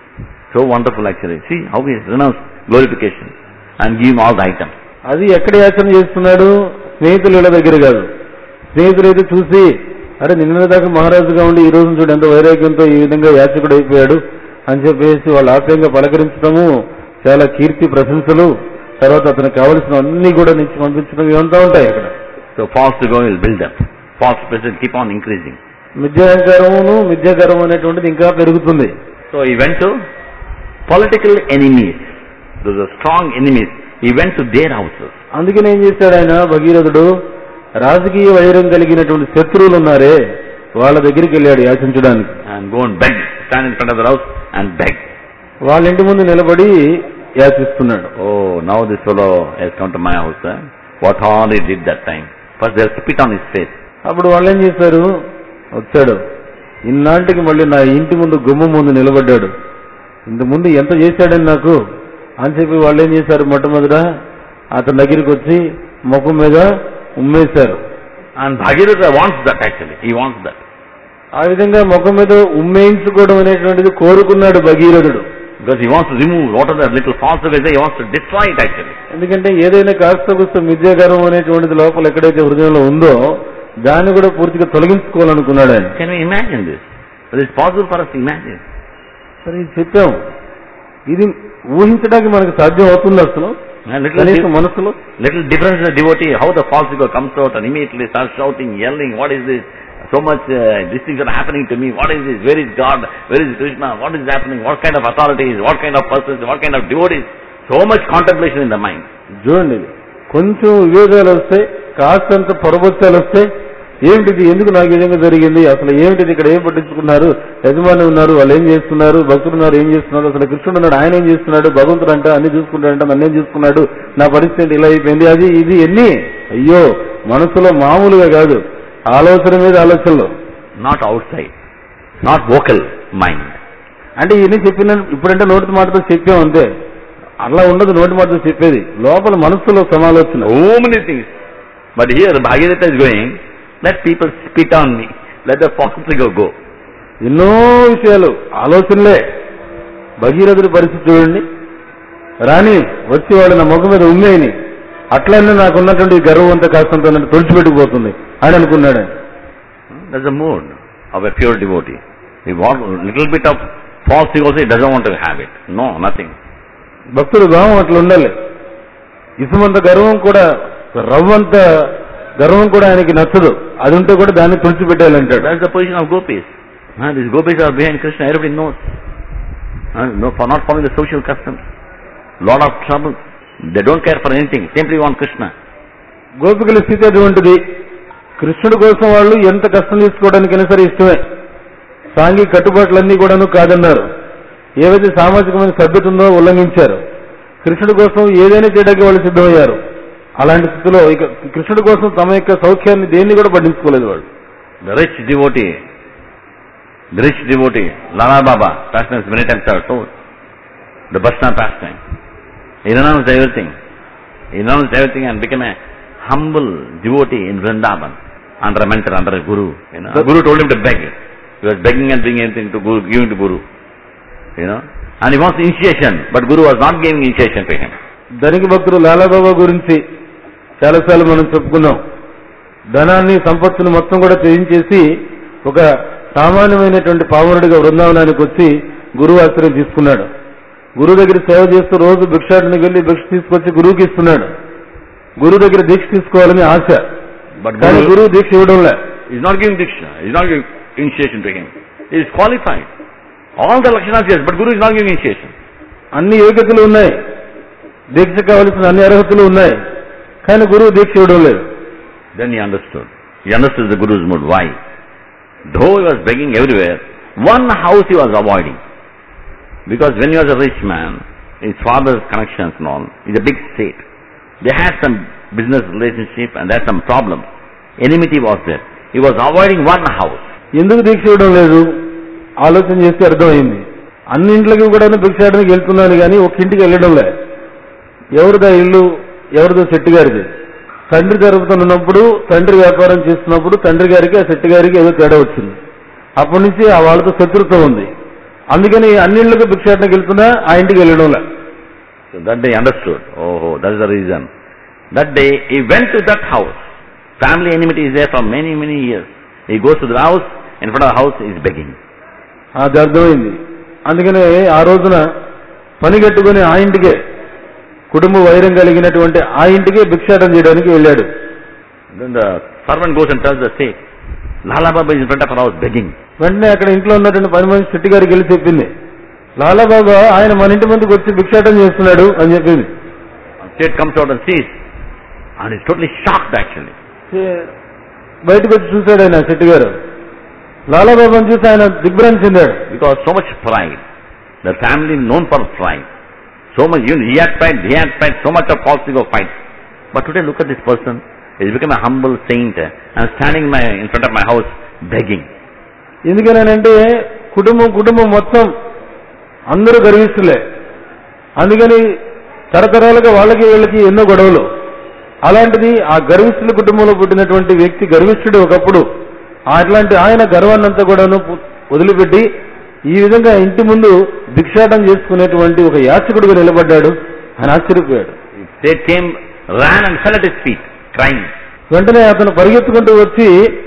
So wonderful actually. See how he has renounced glorification and give him all the items. అది ఎక్కడ యాచన చేస్తున్నాడు స్నేహితుల ఇళ్ళ దగ్గర కాదు స్నేహితులు అయితే చూసి అరే నిన్న దాకా మహారాజుగా ఉండి ఈ రోజు చూడు ఎంత వైరాగ్యంతో ఈ విధంగా యాచకుడు అయిపోయాడు అని చెప్పేసి వాళ్ళు ఆప్యాయంగా పలకరించడము చాలా కీర్తి ప్రశంసలు తర్వాత అతనికి కావలసిన అన్ని కూడా నుంచి పంపించడం ఇవంతా ఉంటాయి అక్కడ So false ego will build up. False presence keep on increasing. మిథ్యాహంకారమును మిథ్యాకారం అనేటువంటిది ఇంకా పెరుగుతుంది So he went to political enemies. Those are strong enemies. He went to their houses. అందుకని ఏం చేశాడు ఆయన భగీరథుడు రాజకీయ వైరం కలిగినటువంటి శత్రువులు ఉన్నారే వాళ్ళ దగ్గరికి వెళ్ళాడు యాచించడానికి and go and beg, stand in front of the house and beg. వాళ్ళ ఇంటి ముందు నిలబడి యాచిస్తున్నాడు Oh, now this fellow has come to my house. Eh? What all he did that time. First they'll spit on his face. అప్పుడు వాళ్ళు ఏం చేశారు వచ్చాడు ఇన్నాటికి మళ్ళీ నా ఇంటి ముందు గుమ్మ ముందు నిలబడ్డాడు ఇంత ముందు ఎంత చేశాడని నాకు అని చెప్పి వాళ్ళు ఏం చేశారు మొట్టమొదట అతని దగ్గరికి వచ్చి ముఖం మీద ఉమ్మేశారు And Bhagirath wants that actually. He wants that. ఆ విధంగా ముఖం మీద ఉమ్మేయించుకోవడం అనేటువంటిది కోరుకున్నాడు భగీరథుడు Because he wants to remove whatever the little false ego is there, he wants to destroy it actually. ఎందుకంటే ఏదైనా కాస్త కూస్త మిథ్యాకారం అనేటువంటిది లోపల ఎక్కడైతే హృదయంలో ఉందో దాన్ని కూడా పూర్తిగా తొలగించుకోవాలనుకున్నాడు ఆయన Can we imagine this? It is possible for us to imagine. సరే ఇది చెప్పాం ఇది ఊహించడానికి మనకు సాధ్యం అవుతుంది అసలు A little, కనీసం di- మనసులో little difference in the devotee, how the false ego comes out and immediately starts shouting, yelling, what is this? So much, uh, these things are happening to me. What is this? Where is God? Where is Krishna? What is happening? What kind of authorities? What kind of persons? What kind of devotees? So much contemplation in the mind. చూడండి ఇది. కొంచెం వివేకాలు వస్తాయి కాస్తంత పొరబొచ్చాలు వస్తాయి ఏమిటిది ఎందుకు నాకు ఈ విధంగా జరిగింది అసలు ఏమిటిది ఇక్కడ ఏం పట్టించుకున్నారు యజమాని ఉన్నారు వాళ్ళు ఏం చేస్తున్నారు భక్తులు ఉన్నారు ఏం చేస్తున్నారు అసలు కృష్ణుడు ఉన్నాడు ఆయన ఏం చేస్తున్నాడు భగవంతుడు అంట అన్ని చూసుకుంటాడంట నన్ను ఏం చూసుకున్నాడు నా పరిస్థితి ఇలా అయిపోయింది అది ఇది ఎన్ని అయ్యో మనసులో మామూలుగా కాదు ఆలోచన మీద ఆలోచనలు Not outside. Not vocal mind. అంటే ఇవన్నీ చెప్పిన ఇప్పుడంటే నోటి మాటతో చెప్పాం అంతే అలా ఉండదు నోటి మాటతో చెప్పేది లోపల మనసులో సమాలోచన So many things. But here Bhagirath is going, let people spit on me. Let the false ego go. ఎన్నో విషయాలు ఆలోచనలే భగీరథుడి పరిస్థితి చూడండి రాని వచ్చి వాడు నా ముఖం మీద ఉమ్మేయని అట్లనే నాకున్నటువంటి ఈ గర్వం అంతా కాస్తంత నన్ను తుడిచిపెట్టుకుపోతుంది అని అనుకున్నాడు That's the mood of a pure devotee. He wants a little bit of false ego, he doesn't want to have it. No, nothing. భక్తుడు భావం అట్లా ఉండాలి ఇసుమంత గర్వం కూడా రవ్వంత గర్వం కూడా ఆయనకి నచ్చదు అది ఉంటే కూడా దాన్ని తుడిచిపెట్టాలంటాడు That's the position of gopis. Huh, these gopis are behind Krishna, everybody knows. Huh, no, for not following the social customs. Lot of trouble. They don't care for anything, simply want Krishna. గోపికల స్థితి అటువంటిది కృష్ణుడి కోసం వాళ్ళు ఎంత కష్టం తీసుకోవడానికైనా సరే ఇష్టమే సాంఘిక కట్టుబాట్లన్నీ కూడాను కాదన్నారు ఏవైతే సామాజికమైన సభ్యత ఉందో ఉల్లంఘించారు కృష్ణుడి కోసం ఏదైనా చేయడానికి వాళ్ళు సిద్ధమయ్యారు అలాంటి స్థితిలో ఇక కృష్ణుడి కోసం తమ యొక్క సౌఖ్యాన్ని దేన్ని కూడా పట్టించుకోలేదు వాళ్ళు The rich devotee, the rich devotee, Lala Baba, pastimes many times are told, the Bhasna pastime. He renounced everything. He renounced everything and became a humble devotee in Vrindavan under a mentor, under a guru. You know, the guru told him to beg. He was begging and begging anything to guru, giving to guru. You know, and he wants initiation, but guru was not giving initiation to him. ధనిక భక్తుడు లాలాబాబా గురించి చాలాసార్లు మనం చెప్పుకున్నాం ధనాన్ని సంపత్తుని మొత్తం కూడా త్యజించేసి ఒక సామాన్యమైనటువంటి పావనుడిగా బృందావనానికి వచ్చి గురువు ఆశ్రయం తీసుకున్నాడు గురువు దగ్గర సేవ చేస్తూ రోజు భిక్షాటనికి వెళ్లి భిక్ష తీసుకొచ్చి గురువుకి ఇస్తున్నాడు గురువు దగ్గర దీక్ష తీసుకోవాలని ఆశ But కానీ guru, గురువు దీక్ష ఇవ్వడంలే He's not giving diksha. He's not giving initiation to him. He is qualified. All the lakshanas yes, but Guru is not giving initiation. అన్ని యోగ్యతలు ఉన్నాయి దీక్ష కావలసిన అన్ని అర్హతలు ఉన్నాయి కానీ గురువు దీక్ష ఇవ్వడం లేదు Then he understood. He understood the Guru's mood. Why? Though he was begging everywhere, one house he was avoiding. Because when he was a rich man, his father's connections and all, is a big state. They had some business relationship and there had some problems. Enmity was there. He was avoiding one house. ఎందుకు దీక్ష ఇవ్వడం లేదు ఆలోచన చేస్తే అర్థమైంది అన్ని ఇంట్లకి కూడా భిక్షాటనికి వెళ్తున్నాను కానీ ఒక ఇంటికి వెళ్ళడం లే ఎవరిదా ఇల్లు ఎవరిదో శెట్టి గారిది తండ్రి జరుపుతున్నప్పుడు తండ్రి వ్యాపారం చేస్తున్నప్పుడు తండ్రి గారికి ఆ శెట్టి గారికి ఏదో తేడా వచ్చింది అప్పటి నుంచి ఆ వాళ్ళతో శత్రుత్వం ఉంది అందుకని అన్ని ఇళ్ళకి భిక్షాటనకి వెళ్తున్నా ఆ ఇంటికి వెళ్ళడం లే So that day he understood. Oh, that's the reason. That day he went to that house. Family enmity is there for many, many years. He goes to the house, in front of the house he is begging. అది అర్థమైంది అందుకని ఆ రోజున పని కట్టుకుని ఆ ఇంటికే కుటుంబ వైరం కలిగినటువంటి ఆ ఇంటికే భిక్షాటం చేయడానికి వెళ్ళాడు Then the servant goes and tells the state, Lala Baba is in front of our house begging. వెంటనే అక్కడ ఇంట్లో ఉన్నటువంటి పని మనిషి శెట్టి గారికి వెళ్ళి చెప్పింది లాలాబాబా ఆయన మన ఇంటి ముందుకు వచ్చి భిక్షాటం చేస్తున్నాడు అని చెప్పింది State comes out and sees, and is totally shocked actually. ఏ- బయటకు వచ్చి చూశాడు ఆయన శెట్టి గారు లాలాబాబాను చూసి ఆయన దిగ్భ్రాంతి చెందాడు Because so much pride. The family known for pride. So much, you know, he had pride, he had pride, so much of false ego fight. But today look at this person. He's become a humble saint uh, and standing in, my, in front of my house begging. ఎందుకనంటే కుటుంబం కుటుంబం మొత్తం అందరూ గర్విస్తులే అందుకని తరతరాలుగా వాళ్ళకి వీళ్ళకి ఎన్నో గొడవలు అలాంటిది ఆ గర్విష్ఠుల కుటుంబంలో పుట్టినటువంటి వ్యక్తి గర్విష్ఠుడు ఒకప్పుడు అట్లాంటి ఆయన గర్వాన్నంతా కూడాను పు- వదిలిపెట్టి ఈ విధంగా ఇంటి ముందు భిక్షాటం చేసుకునేటువంటి ఒక యాచకుడుగా నిలబడ్డాడు ఆయన ఆశ్చర్యపోయాడు State came, ran and fell at his feet, crying. వెంటనే అతను పరిగెత్తుకుంటూ వచ్చి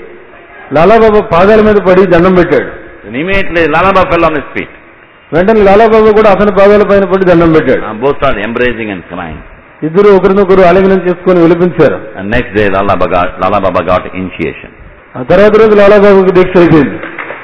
లాలాబాబా పాదాల మీద పడి దండం పెట్టాడు And immediately Lala Baba fell on his feet. వెంటనే లాలాబాబా కూడా అతని పాదాల పైన పడి దండం పెట్టాడు And both started embracing and crying. ఇద్దరు ఒకరినొకరు ఆలింగనం చేసుకుని విలిపించారు And next day Lala Baba got, Lala Baba got initiation. ఆ తర్వాత రోజు లాలాబాబుకి దీక్ష అయిపోయింది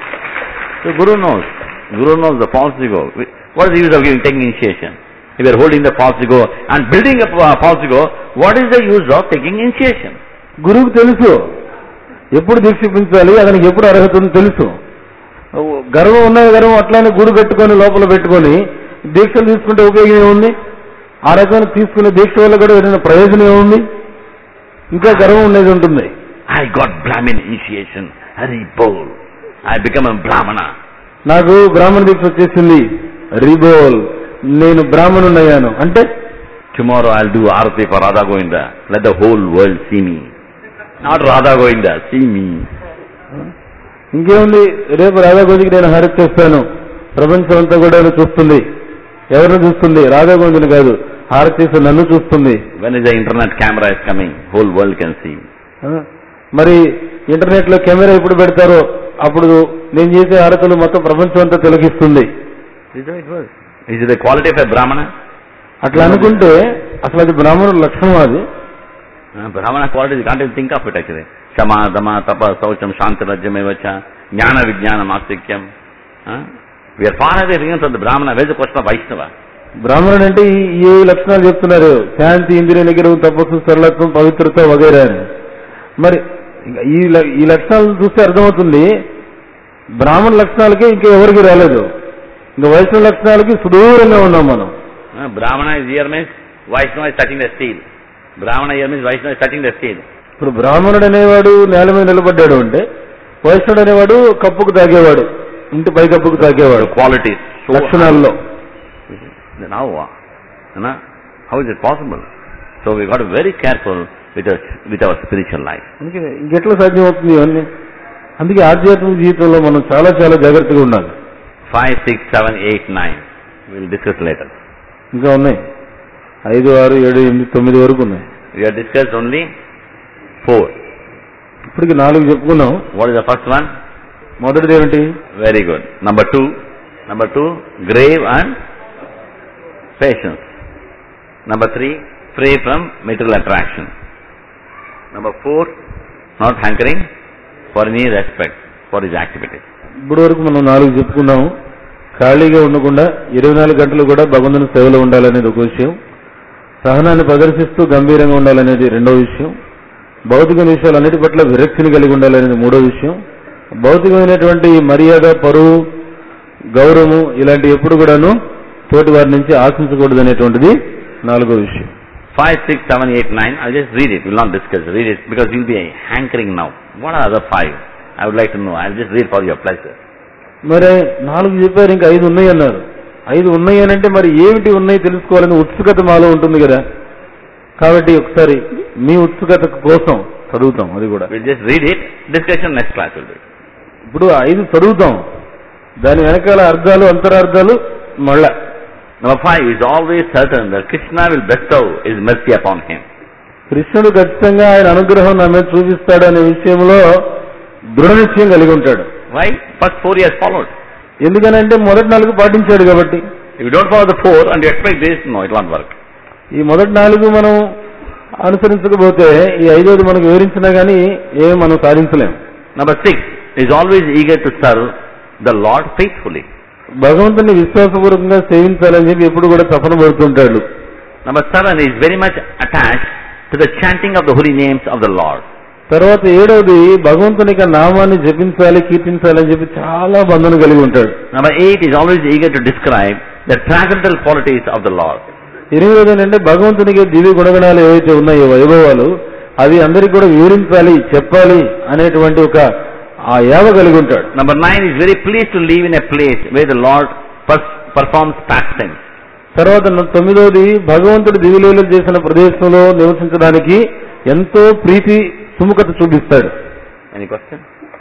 So Guru knows. Guru knows the false ego. What is the use of giving, taking initiation? If you are holding the false ego and building up a false ego, what is the use of taking initiation? గురువుకు తెలుసు ఎప్పుడు దీక్ష ఇప్పించాలి అతనికి ఎప్పుడు అర్హత ఉందో తెలుసు గర్వం ఉన్న గర్వం అట్లానే గుడి పెట్టుకొని లోపల పెట్టుకొని దీక్షలు తీసుకుంటే ఉపయోగం ఏముంది ఆ రకమైన తీసుకునే దీక్ష వల్ల కూడా ఏదైనా ప్రయోజనం ఏముంది ఇంకా గర్వం ఉండేది ఉంటుంది I got Brahmin initiation. Hari Bol. I become a Brahmana. నాకు బ్రాహ్మణ దీక్ష వచ్చేసింది రిబోల్ నేను బ్రాహ్మణుడయ్యాను అంటే Tomorrow I'll do Arati for Radha Govinda. Let the whole world see me. Not Radha Govinda, see me. ఇంకేముంది రేపు రాధాగోవిందకి నేను హారతి చేస్తాను ప్రపంచం అంతా కూడా నన్ను చూస్తుంది ఎవరిని చూస్తుంది రాధాగోవిందని కాదు హారతి చేస్తే నన్ను చూస్తుంది When is the internet camera is coming, whole world can see. ఆ, మరి ఇంటర్నెట్ లో కెమెరా ఎప్పుడు పెడతారో అప్పుడు నేను చేసే హారతులు మొత్తం ప్రపంచం అంతా తొలగిస్తుంది Is that it was? Is it the quality of a Brahmana? అట్లా అనుకుంటే అసలు అది బ్రాహ్మణుల లక్షణం అది Uh, Brahmana quality, you can't even think of it actually. Shama, Dama, Tapa, Saucham, Shanti, Rajyamevacha, Jnana, Vijnana, Mastikyam. Uh, we are far away from the Brahmana. Where is the question of Vaishnava? బ్రాహ్మణుడు అంటే ఈ ఈ ఏ లక్షణాలు చెప్తున్నారు శాంతి ఇంద్రియ నిగ్రహం తపస్సు సరళత్వం పవిత్రత వగైరా అని మరి ఇంకా ఈ ల- ఈ లక్షణాలు చూస్తే అర్థమవుతుంది బ్రాహ్మణ లక్షణాలకి ఇంకా ఎవరికి రాలేదు ఇంకా వైష్ణవ లక్షణాలకి సుదూరంగా ఉన్నాం మనం Uh, Brahmana is here means Vaishnava is touching the steel. Brahmana here means Vaishnava is touching the steel. ఇప్పుడు బ్రాహ్మణుడు అనేవాడు నేల మీద నిలబడ్డాడు అంటే వైష్ణవుడు అనేవాడు కప్పుకు తాగేవాడు ఇంటి పై కప్పుకు తాగేవాడు The qualities. So లక్షణాల్లో Then how? uh, you know, how is it possible? So we got to be very careful with our, with our spiritual life. అందుకే ఇంకెట్లా సాధ్యం అవుతుంది ఇవన్నీ అందుకే ఆధ్యాత్మిక జీవితంలో మనం చాలా చాలా జాగ్రత్తగా ఉండాలి 5, 6, 7, 8, 9. We'll discuss later. ఇంకా ఉన్నాయి ఐదు ఆరు ఏడు ఎనిమిది తొమ్మిది వరకు ఉన్నాయి We have discussed only 4. ఇప్పటికి నాలుగు చెప్పుకున్నాం What is the first one? మొదటిది ఏమిటి Very good. Number 2. Number 2, grave and patience. Number 3, free from material attraction. Number 4, not hankering for any respect for his activities. ఇప్పుడు వరకు మనం నాలుగు చెప్పుకున్నాము ఖాళీగా ఉండకుండా ఇరవై నాలుగు గంటలు కూడా భగవంతుని సేవలో ఉండాలనేది ఒక విషయం సహనాన్ని ప్రదర్శిస్తూ గంభీరంగా ఉండాలనేది రెండో విషయం భౌతిక విషయాలన్నిటి పట్ల విరక్తిని కలిగి ఉండాలనేది మూడో విషయం భౌతికమైనటువంటి మర్యాద పరువు గౌరవము ఇలాంటి ఎప్పుడు కూడాను తోటి వారి నుంచి ఆశించకూడదు అనేటువంటిది నాలుగో విషయం 5, 6, 7, 8, 9. I'll just read it. We'll not discuss. Read it because you'll be hankering now. What are the five? I would like to know. I'll just read for your pleasure. మరి నాలుగు చెప్పారు ఇంకా ఐదు ఉన్నాయి అన్నారు ఐదు ఉన్నాయి అని అంటే మరి ఏమిటి ఉన్నాయి తెలుసుకోవాలని ఉత్సుకత మాలో ఉంటుంది కదా కాబట్టి ఒకసారి మీ ఉత్సుకత కోసం చదువుతాం అది కూడా We'll just read it. Discussion next class will do it. ఇప్పుడు ఐదు చదువుతాం దాని వెనకాల అర్థాలు అంతరార్థాలు మళ్ళా Number five is always certain that Krishna will bestow his mercy upon him. కృష్ణుడు ఖచ్చితంగా ఆయన అనుగ్రహం నా మీద చూపిస్తాడు అనే విషయంలో దృఢ నిశ్చయం కలిగి ఉంటాడు Why? First four he has followed. ఎందుకనంటే మొదటి నాలుగు పాటించాడు కాబట్టి If you don't follow the four and you expect this, no, it won't work. ఈ మొదటి నాలుగు మనం అనుసరించకపోతే ఈ ఐదోది మనకు వివరించినా కానీ ఏమి మనం సాధించలేం Number six is always eager to serve the Lord faithfully. భగవంతుని విశ్వాసపూర్వకంగా సేవించాలని చెప్పి ఎప్పుడు కూడా తపన పడుతుంటాడు Number seven is very much attached to the chanting of the holy names of the Lord. తర్వాత ఏడవది భగవంతుని యొక్క నామాన్ని జపించాలి కీర్తించాలని చెప్పి చాలా బంధన కలిగి ఉంటాడు Number eight is always eager to describe the transcendental qualities of the Lord. ఎనిమిదవది ఏంటంటే భగవంతునికి దివ్య గుణగణాలు ఏవైతే ఉన్నాయో వైభవాలు అవి అందరికి కూడా వివరించాలి చెప్పాలి అనేటువంటి ఒక ఆ యావ కలిగి ఉంటాడు Number nine is very pleased to live in a place where the Lord pers- performs pastimes. తర్వాత న- తొమ్మిదవది భగవంతుడు దివిలీలలు చేసిన ప్రదేశంలో నివసించడానికి ఎంతో ప్రీతి సుముఖత చూపిస్తాడు Any question?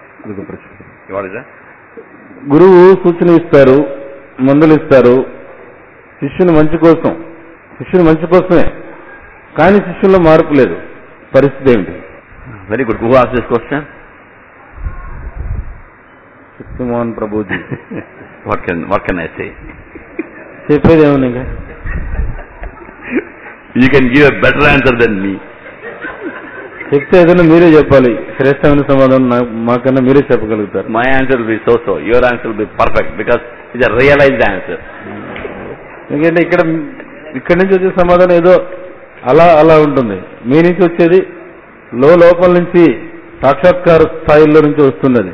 What is that? గురువు సూచన ఇస్తారు మందులు ఇస్తారు శిష్యుని మంచి కోసం శిష్యుని మంచి కోసమే కానీ శిష్యుల్లో మార్పు లేదు పరిస్థితి ఏమిటి Very good. Who asked this question? శక్తిమోహన్ ప్రభుజీ What can what can I say? చెప్పేది ఏమన్నా ఇంకా You can give a better answer than me. చెప్తే ఏదైనా మీరే చెప్పాలి శ్రేష్టమైన సమాధానం నా- మాకన్నా మీరే చెప్పగలుగుతారు My answer will be so-so. Your answer will be perfect because it's a realized answer. ఎందుకంటే ఇక్కడ ఇక్కడి నుంచి వచ్చే సమాధానం ఏదో అలా అలా ఉంటుంది మీ నుంచి వచ్చేది లో లోపల నుంచి సాక్షాత్కార స్థాయిలో నుంచి వస్తున్నది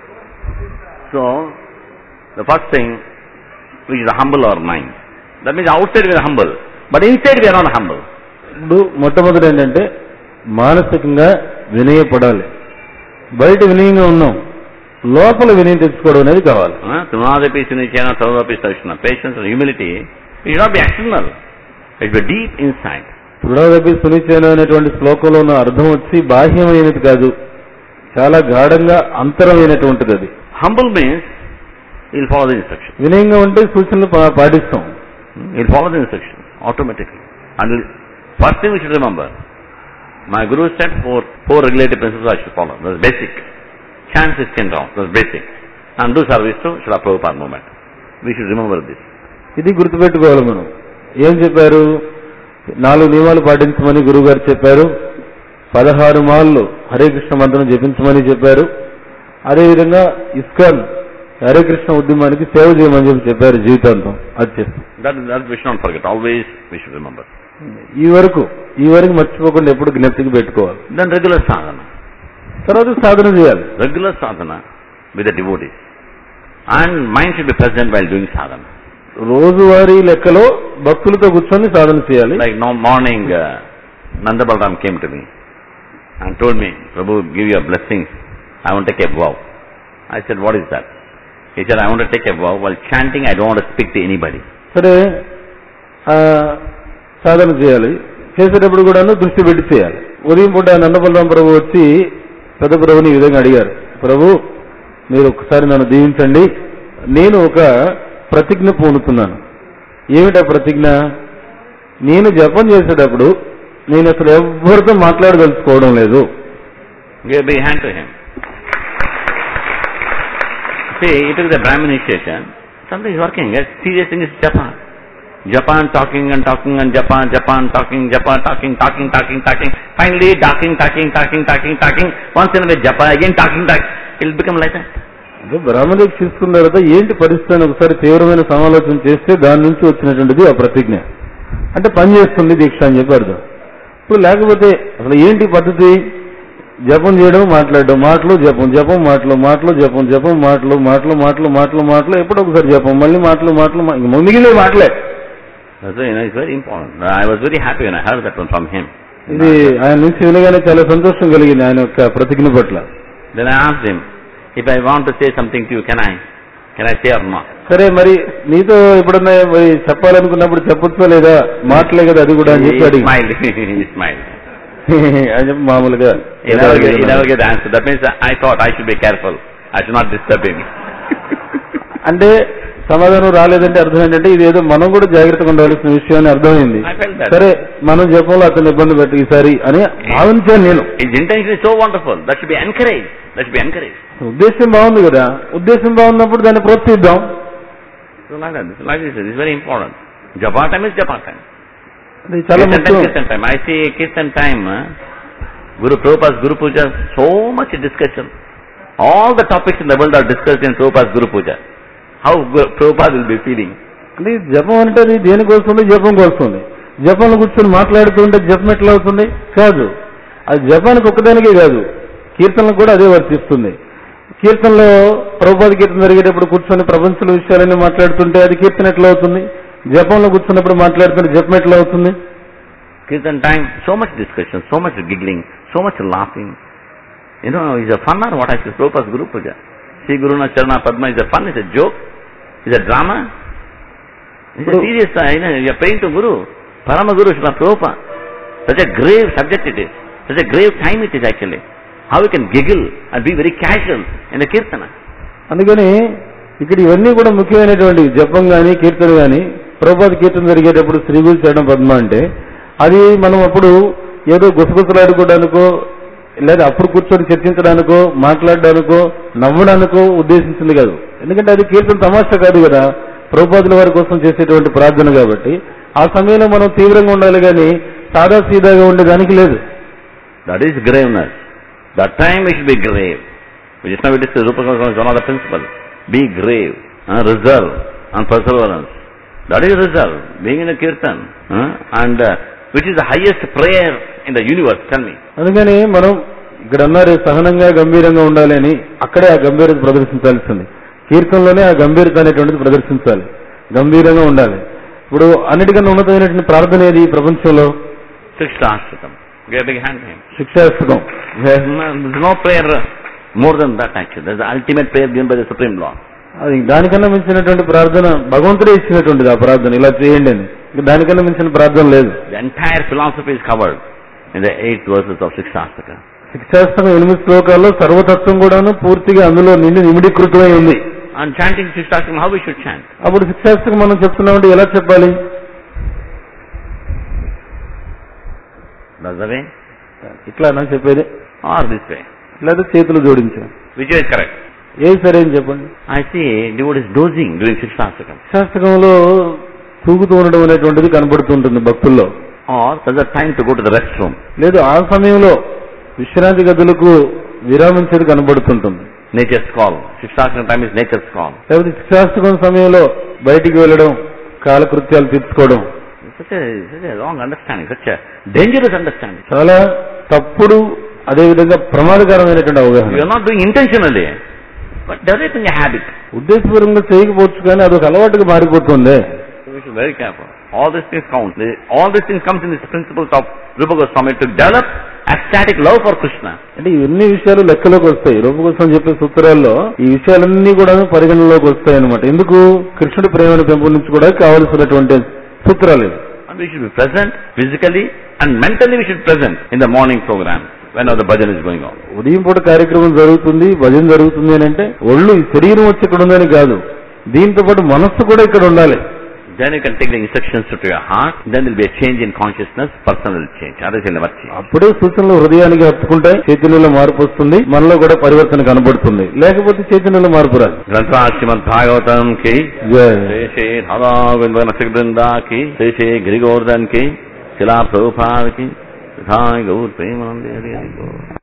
So, the first thing, which is humble our mind. That means outside we are humble, but inside we are not humble. ఇప్పుడు మొట్టమొదటి ఏంటంటే మానసికంగా వినయపడాలి బయట వినయంగా ఉన్నాం లోపల వినయం తెచ్చుకోవడం అనేది కావాలి Tunadapi Sunichana Sarvadapi Sarishna. Patience and humility, it should not be external. It should be deep inside. దృఢదపి సునిశ్చయం అనేటువంటి శ్లోకంలో ఉన్న అర్థం వచ్చి బాహ్యమైనది కాదు చాలా గాఢంగా అంతరమైనటువంటిది అది Humble means, he'll follow the instruction. వినయంగా ఉంటే సూచనలు పా- పాటిస్తాం Hmm? He'll follow the instruction automatically. And we'll- first thing we should remember, my Guru said four, four regulative principles I should follow. That's basic. Chance is ten rounds. That's basic. And do service to Srila Prabhupada movement. We should remember this. ఇది గుర్తుపెట్టుకోవాలి మనం ఏం చెప్పారు నాలుగు నియమాలు పాటించమని గురువు గారు చెప్పారు పదహారు మాళ్ళు హరే కృష్ణ మంత్రం జపించమని చెప్పారు అదేవిధంగా ఇస్కాన్ హరే కృష్ణ ఉద్యమానికి సేవ చేయమని చెప్పి చెప్పారు జీవితాంతం అది చేస్తాం That, that we should not forget. Always we should remember. ఈ వరకు ఈ వరకు మర్చిపోకుండా ఎప్పుడు జ్ఞప్తికి పెట్టుకోవాలి Then regular sadhana. తర్వాత సాధన చేయాలి Regular sadhana with the devotees. And mind should be present while doing sadhana. రోజువారీ లెక్కలో భక్తులతో కూర్చొని సాధన చేయాలి Like no morning, uh, Nanda Balaram came to me and told me, Prabhu, give your blessings. I want to take a vow. I said, what is that? He said, I want to take a vow. While chanting, I don't want to speak to anybody. సరే ఆ, సాధన చేయాలి చేసేటప్పుడు కూడాను దృష్టి పెట్టి చేయాలి ఉదయం పూట నందబలరాం ప్రభు వచ్చి పెద్ద ప్రభుని ఈ విధంగా అడిగారు ప్రభు మీరు ఒకసారి నన్ను దీవించండి నేను ఒక ప్రతిజ్ఞ పూనుతున్నాను ఏమిటా ప్రతిజ్ఞ నేను జపం చేసేటప్పుడు నేను అసలు ఎవరితో మాట్లాడదలుచుకోవడం లేదు Give a big hand to him. See, he took the Brahmin initiation. Something is working. A serious thing is Japan. Japan talking and talking and Japan, Japan talking, Japan talking, talking, talking, talking. Finally talking, talking, talking, talking, talking. Once in a way Japan, again talking, talking. It will become like that. అంటే బ్రాహ్మణులకు తీసుకున్న తర్వాత ఏంటి పరిస్థితి అని ఒకసారి తీవ్రమైన సమాలోచన చేస్తే దాని నుంచి వచ్చినటువంటిది ఆ ప్రతిజ్ఞ అంటే పని చేస్తుంది దీక్ష అని చెప్పి అర్థం ఇప్పుడు లేకపోతే అసలు ఏంటి పద్ధతి జపం చేయడం మాట్లాడడం మాటలు జపం జపం మాటలు మాటలు జపం జపం మాటలు మాటలు మాటలు మాటలు మాటలు ఎప్పుడో ఒకసారి జపం మళ్ళీ మాటలు మాటలు మా- ఇంక మిగిలిన మాటలే That's why, you know, it's very important. I was very happy when I heard that one from him. ఇది ఆయన నుంచి వినగానే చాలా సంతోషం కలిగింది ఆయన యొక్క ప్రతిజ్ఞ పట్ల Then I asked him, if I want to say something to you, can I? Can I say or not? సరే మరి నీతో ఎప్పుడన్నా మరి చెప్పాలనుకున్నప్పుడు చెప్పొచ్చో లేదా మాటలే కదా అది కూడా అని He చెప్పి అడిగి smiled. he smiled. అని చెప్పి మామూలుగా He never, get, he never get the answer. That means I thought I should be careful. I should not disturb him. అంటే సమాధానం రాలేదంటే అర్థం ఏంటంటే ఇది ఏదో మనం కూడా జాగ్రత్తగా ఉండవలసిన విషయం అని అర్థమైంది I felt that. సరే మనం జపంలో అతను ఇబ్బంది పెట్టి ఈసారి అని భావించాను నేను His intention is so wonderful. That should be encouraged. That should be encouraged. ఉద్దేశం బాగుంది కదా ఉద్దేశం బాగున్నప్పుడు దాన్ని ప్రోత్సహిద్దాం So like that. Like this, this is very important. Japa time is Japa time. అది చాలా Kirtan time, ముఖ్యం Kirtan time. I see Kirtan time, uh, Guru Prabhupada's Guru Puja, so much discussion. All the topics in the world are discussed in Prabhupada's Guru Puja. How Guru Prabhupada will be feeling. అంటే ఈ జపం అంటే అది దేనికి వస్తుంది జపంకి వస్తుంది జపంలో కూర్చొని మాట్లాడుతుంటే జపం ఎట్లా అవుతుంది కాదు అది జపానికి ఒక్కదానికే కాదు కీర్తనలకు కూడా అదే వర్తిస్తుంది కీర్తనలో ప్రభుపాద కీర్తన జరిగేటప్పుడు కూర్చొని ప్రపంచంలో విషయాలన్నీ మాట్లాడుతుంటే అది కీర్తన ఎట్లా అవుతుంది జపంలో కూర్చున్నప్పుడు మాట్లాడుతుంటే జపం ఎట్లా అవుతుంది Kirtan time, so much discussion, so much giggling, so much laughing. You know, is a fun or what I say, Prabhupada's Guru Puja. See Guruna Charana Padma is a fun, is a joke, is a drama. It's a Guru- serious, uh, you know, you are praying to Guru, Parama Guru Srila Prabhupada. Such a grave subject it is. Such a grave time it is actually. How you can giggle and be very casual in the Kirtana. అందుకని ఇక్కడ ఇవన్నీ కూడా ముఖ్యమైనటువంటి జపం గాని కీర్తన గాని ప్రభుపాద కీర్తన జరిగేటప్పుడు శ్రీ గురు చరణం పద్మ అంటే అది మనం అప్పుడు ఏదో గుసగుసలాడుకోవడానికో లేదా అప్పుడు కూర్చొని చర్చించడానికో మాట్లాడడానికో నవ్వడానికో ఉద్దేశించింది కాదు ఎందుకంటే అది కీర్తన తమాషా కాదు కదా ప్రభుపాదుల వారి కోసం చేసేటువంటి ప్రార్థన కాబట్టి ఆ సమయంలో మనం తీవ్రంగా ఉండాలి కానీ సాదా సీదాగా ఉండేదానికి లేదు That is graveness. That time we should be grave. Just now we discussed Rupa Goswami is one of the principles. Be grave, uh, reserve, and perseverance. That is reserve, being in a kirtan. Uh, and uh, which is the highest prayer in the universe, tell me. అందుకని మనం ఇక్కడ అన్నారు సహనంగా గంభీరంగా ఉండాలి అని అక్కడే ఆ గంభీరత ప్రదర్శించాల్సింది కీర్తనలోనే ఆ గంభీరత అనేటువంటిది ప్రదర్శించాలి గంభీరంగా ఉండాలి ఇప్పుడు అన్నిటికన్నా ఉన్నతమైనటువంటి ప్రార్థన ఏది ఈ ప్రపంచంలో Sikshastakam. Give a big hand to him. శిక్షాస్తకం There's no, there's no prayer uh, more than that actually. There's the ultimate prayer given by the Supreme Lord. అది దానికన్నా మించినటువంటి ప్రార్థన భగవంతుడే ఇచ్చినటువంటిది ఆ ప్రార్థన ఇలా చేయండి అని ఇంకా దానికన్నా మించిన ప్రార్థన లేదు The entire philosophy is covered in the eight verses of Sikshastaka. శిక్షాస్తకం ఎనిమిది శ్లోకాల్లో సర్వతత్వం కూడాను పూర్తిగా అందులో నిండి నిమిడీకృతమై ఉంది And chanting Sikshastakam, how we should chant? అప్పుడు శిక్షాస్తకం మనం చెప్తున్నామంటే ఎలా చెప్పాలి That's the way? ఇట్లా నా చెప్పేది Or this way? లేదా చేతులు జోడించాం Which way is correct? ఏది సరే అని చెప్పండి I see devotees dozing during Sikshastakam. శిక్షాస్తకంలో తూగుతూ ఉండడం అనేటువంటిది కనబడుతుంటుంది భక్తుల్లో Or there's a time to go to the restroom. లేదు ఆ సమయంలో విశ్రాంతి గదులకు విరామించేది కనబడుతుంటుంది Nature's call. Sikshastakam time is nature's call. లేకపోతే శిక్షాస్తకం సమయంలో బయటికి వెళ్ళడం కాలకృత్యాలు తీర్చుకోవడం Such a, such a wrong understanding, such a dangerous understanding. చాలా తప్పుడు అదేవిధంగా ప్రమాదకరమైనటువంటి You అవగాహన are not doing intentionally, but developing a habit. ఉద్దేశపూర్వకంగా చేయకపోవచ్చు కానీ అదొక అలవాటుగా మారిపోతుంది So we should be very careful. All these things count. They- All these things comes in the principles of Rupa Goswami to develop ecstatic love for Krishna. అంటే ఇవన్నీ విషయాలు లెక్కలోకి వస్తాయి రూపకోసం చెప్పే సూత్రాల్లో ఈ విషయాలన్నీ కూడా పరిగణనలోకి వస్తాయి అనమాట ఎందుకు కృష్ణుడి ప్రేమను పెంపొందించుకోవడానికి కావలసినటువంటి సూత్రాలు ఇవి And we should be present physically and mentally we should be present in the morning program whenever the bhajan is going on. ఉదయం పూట కార్యక్రమం జరుగుతుంది భజన జరుగుతుంది అని అంటే ఒళ్ళు ఈ శరీరం వచ్చి ఇక్కడ ఉందని కాదు దీంతో పాటు మనస్సు కూడా ఇక్కడ ఉండాలి Then you can take the instructions to your heart. Then there will be a change in consciousness. Person will change. Others will never change. అప్పుడే సూచనలు హృదయానికి హత్తుకుంటాయి చైతన్యంలో మార్పు వస్తుంది మనలో కూడా పరివర్తన కనబడుతుంది లేకపోతే చైతన్యంలో మార్పు రాదు ग्रंथा श्रीमद भागवतम की జయ श्री श्री राधा गोविंद नसिक वृंदा की श्री श्री गिरिगोवर्धन की शिला प्रभुपाद की तथा गौर प्रेमानंद हरि हरि बोल।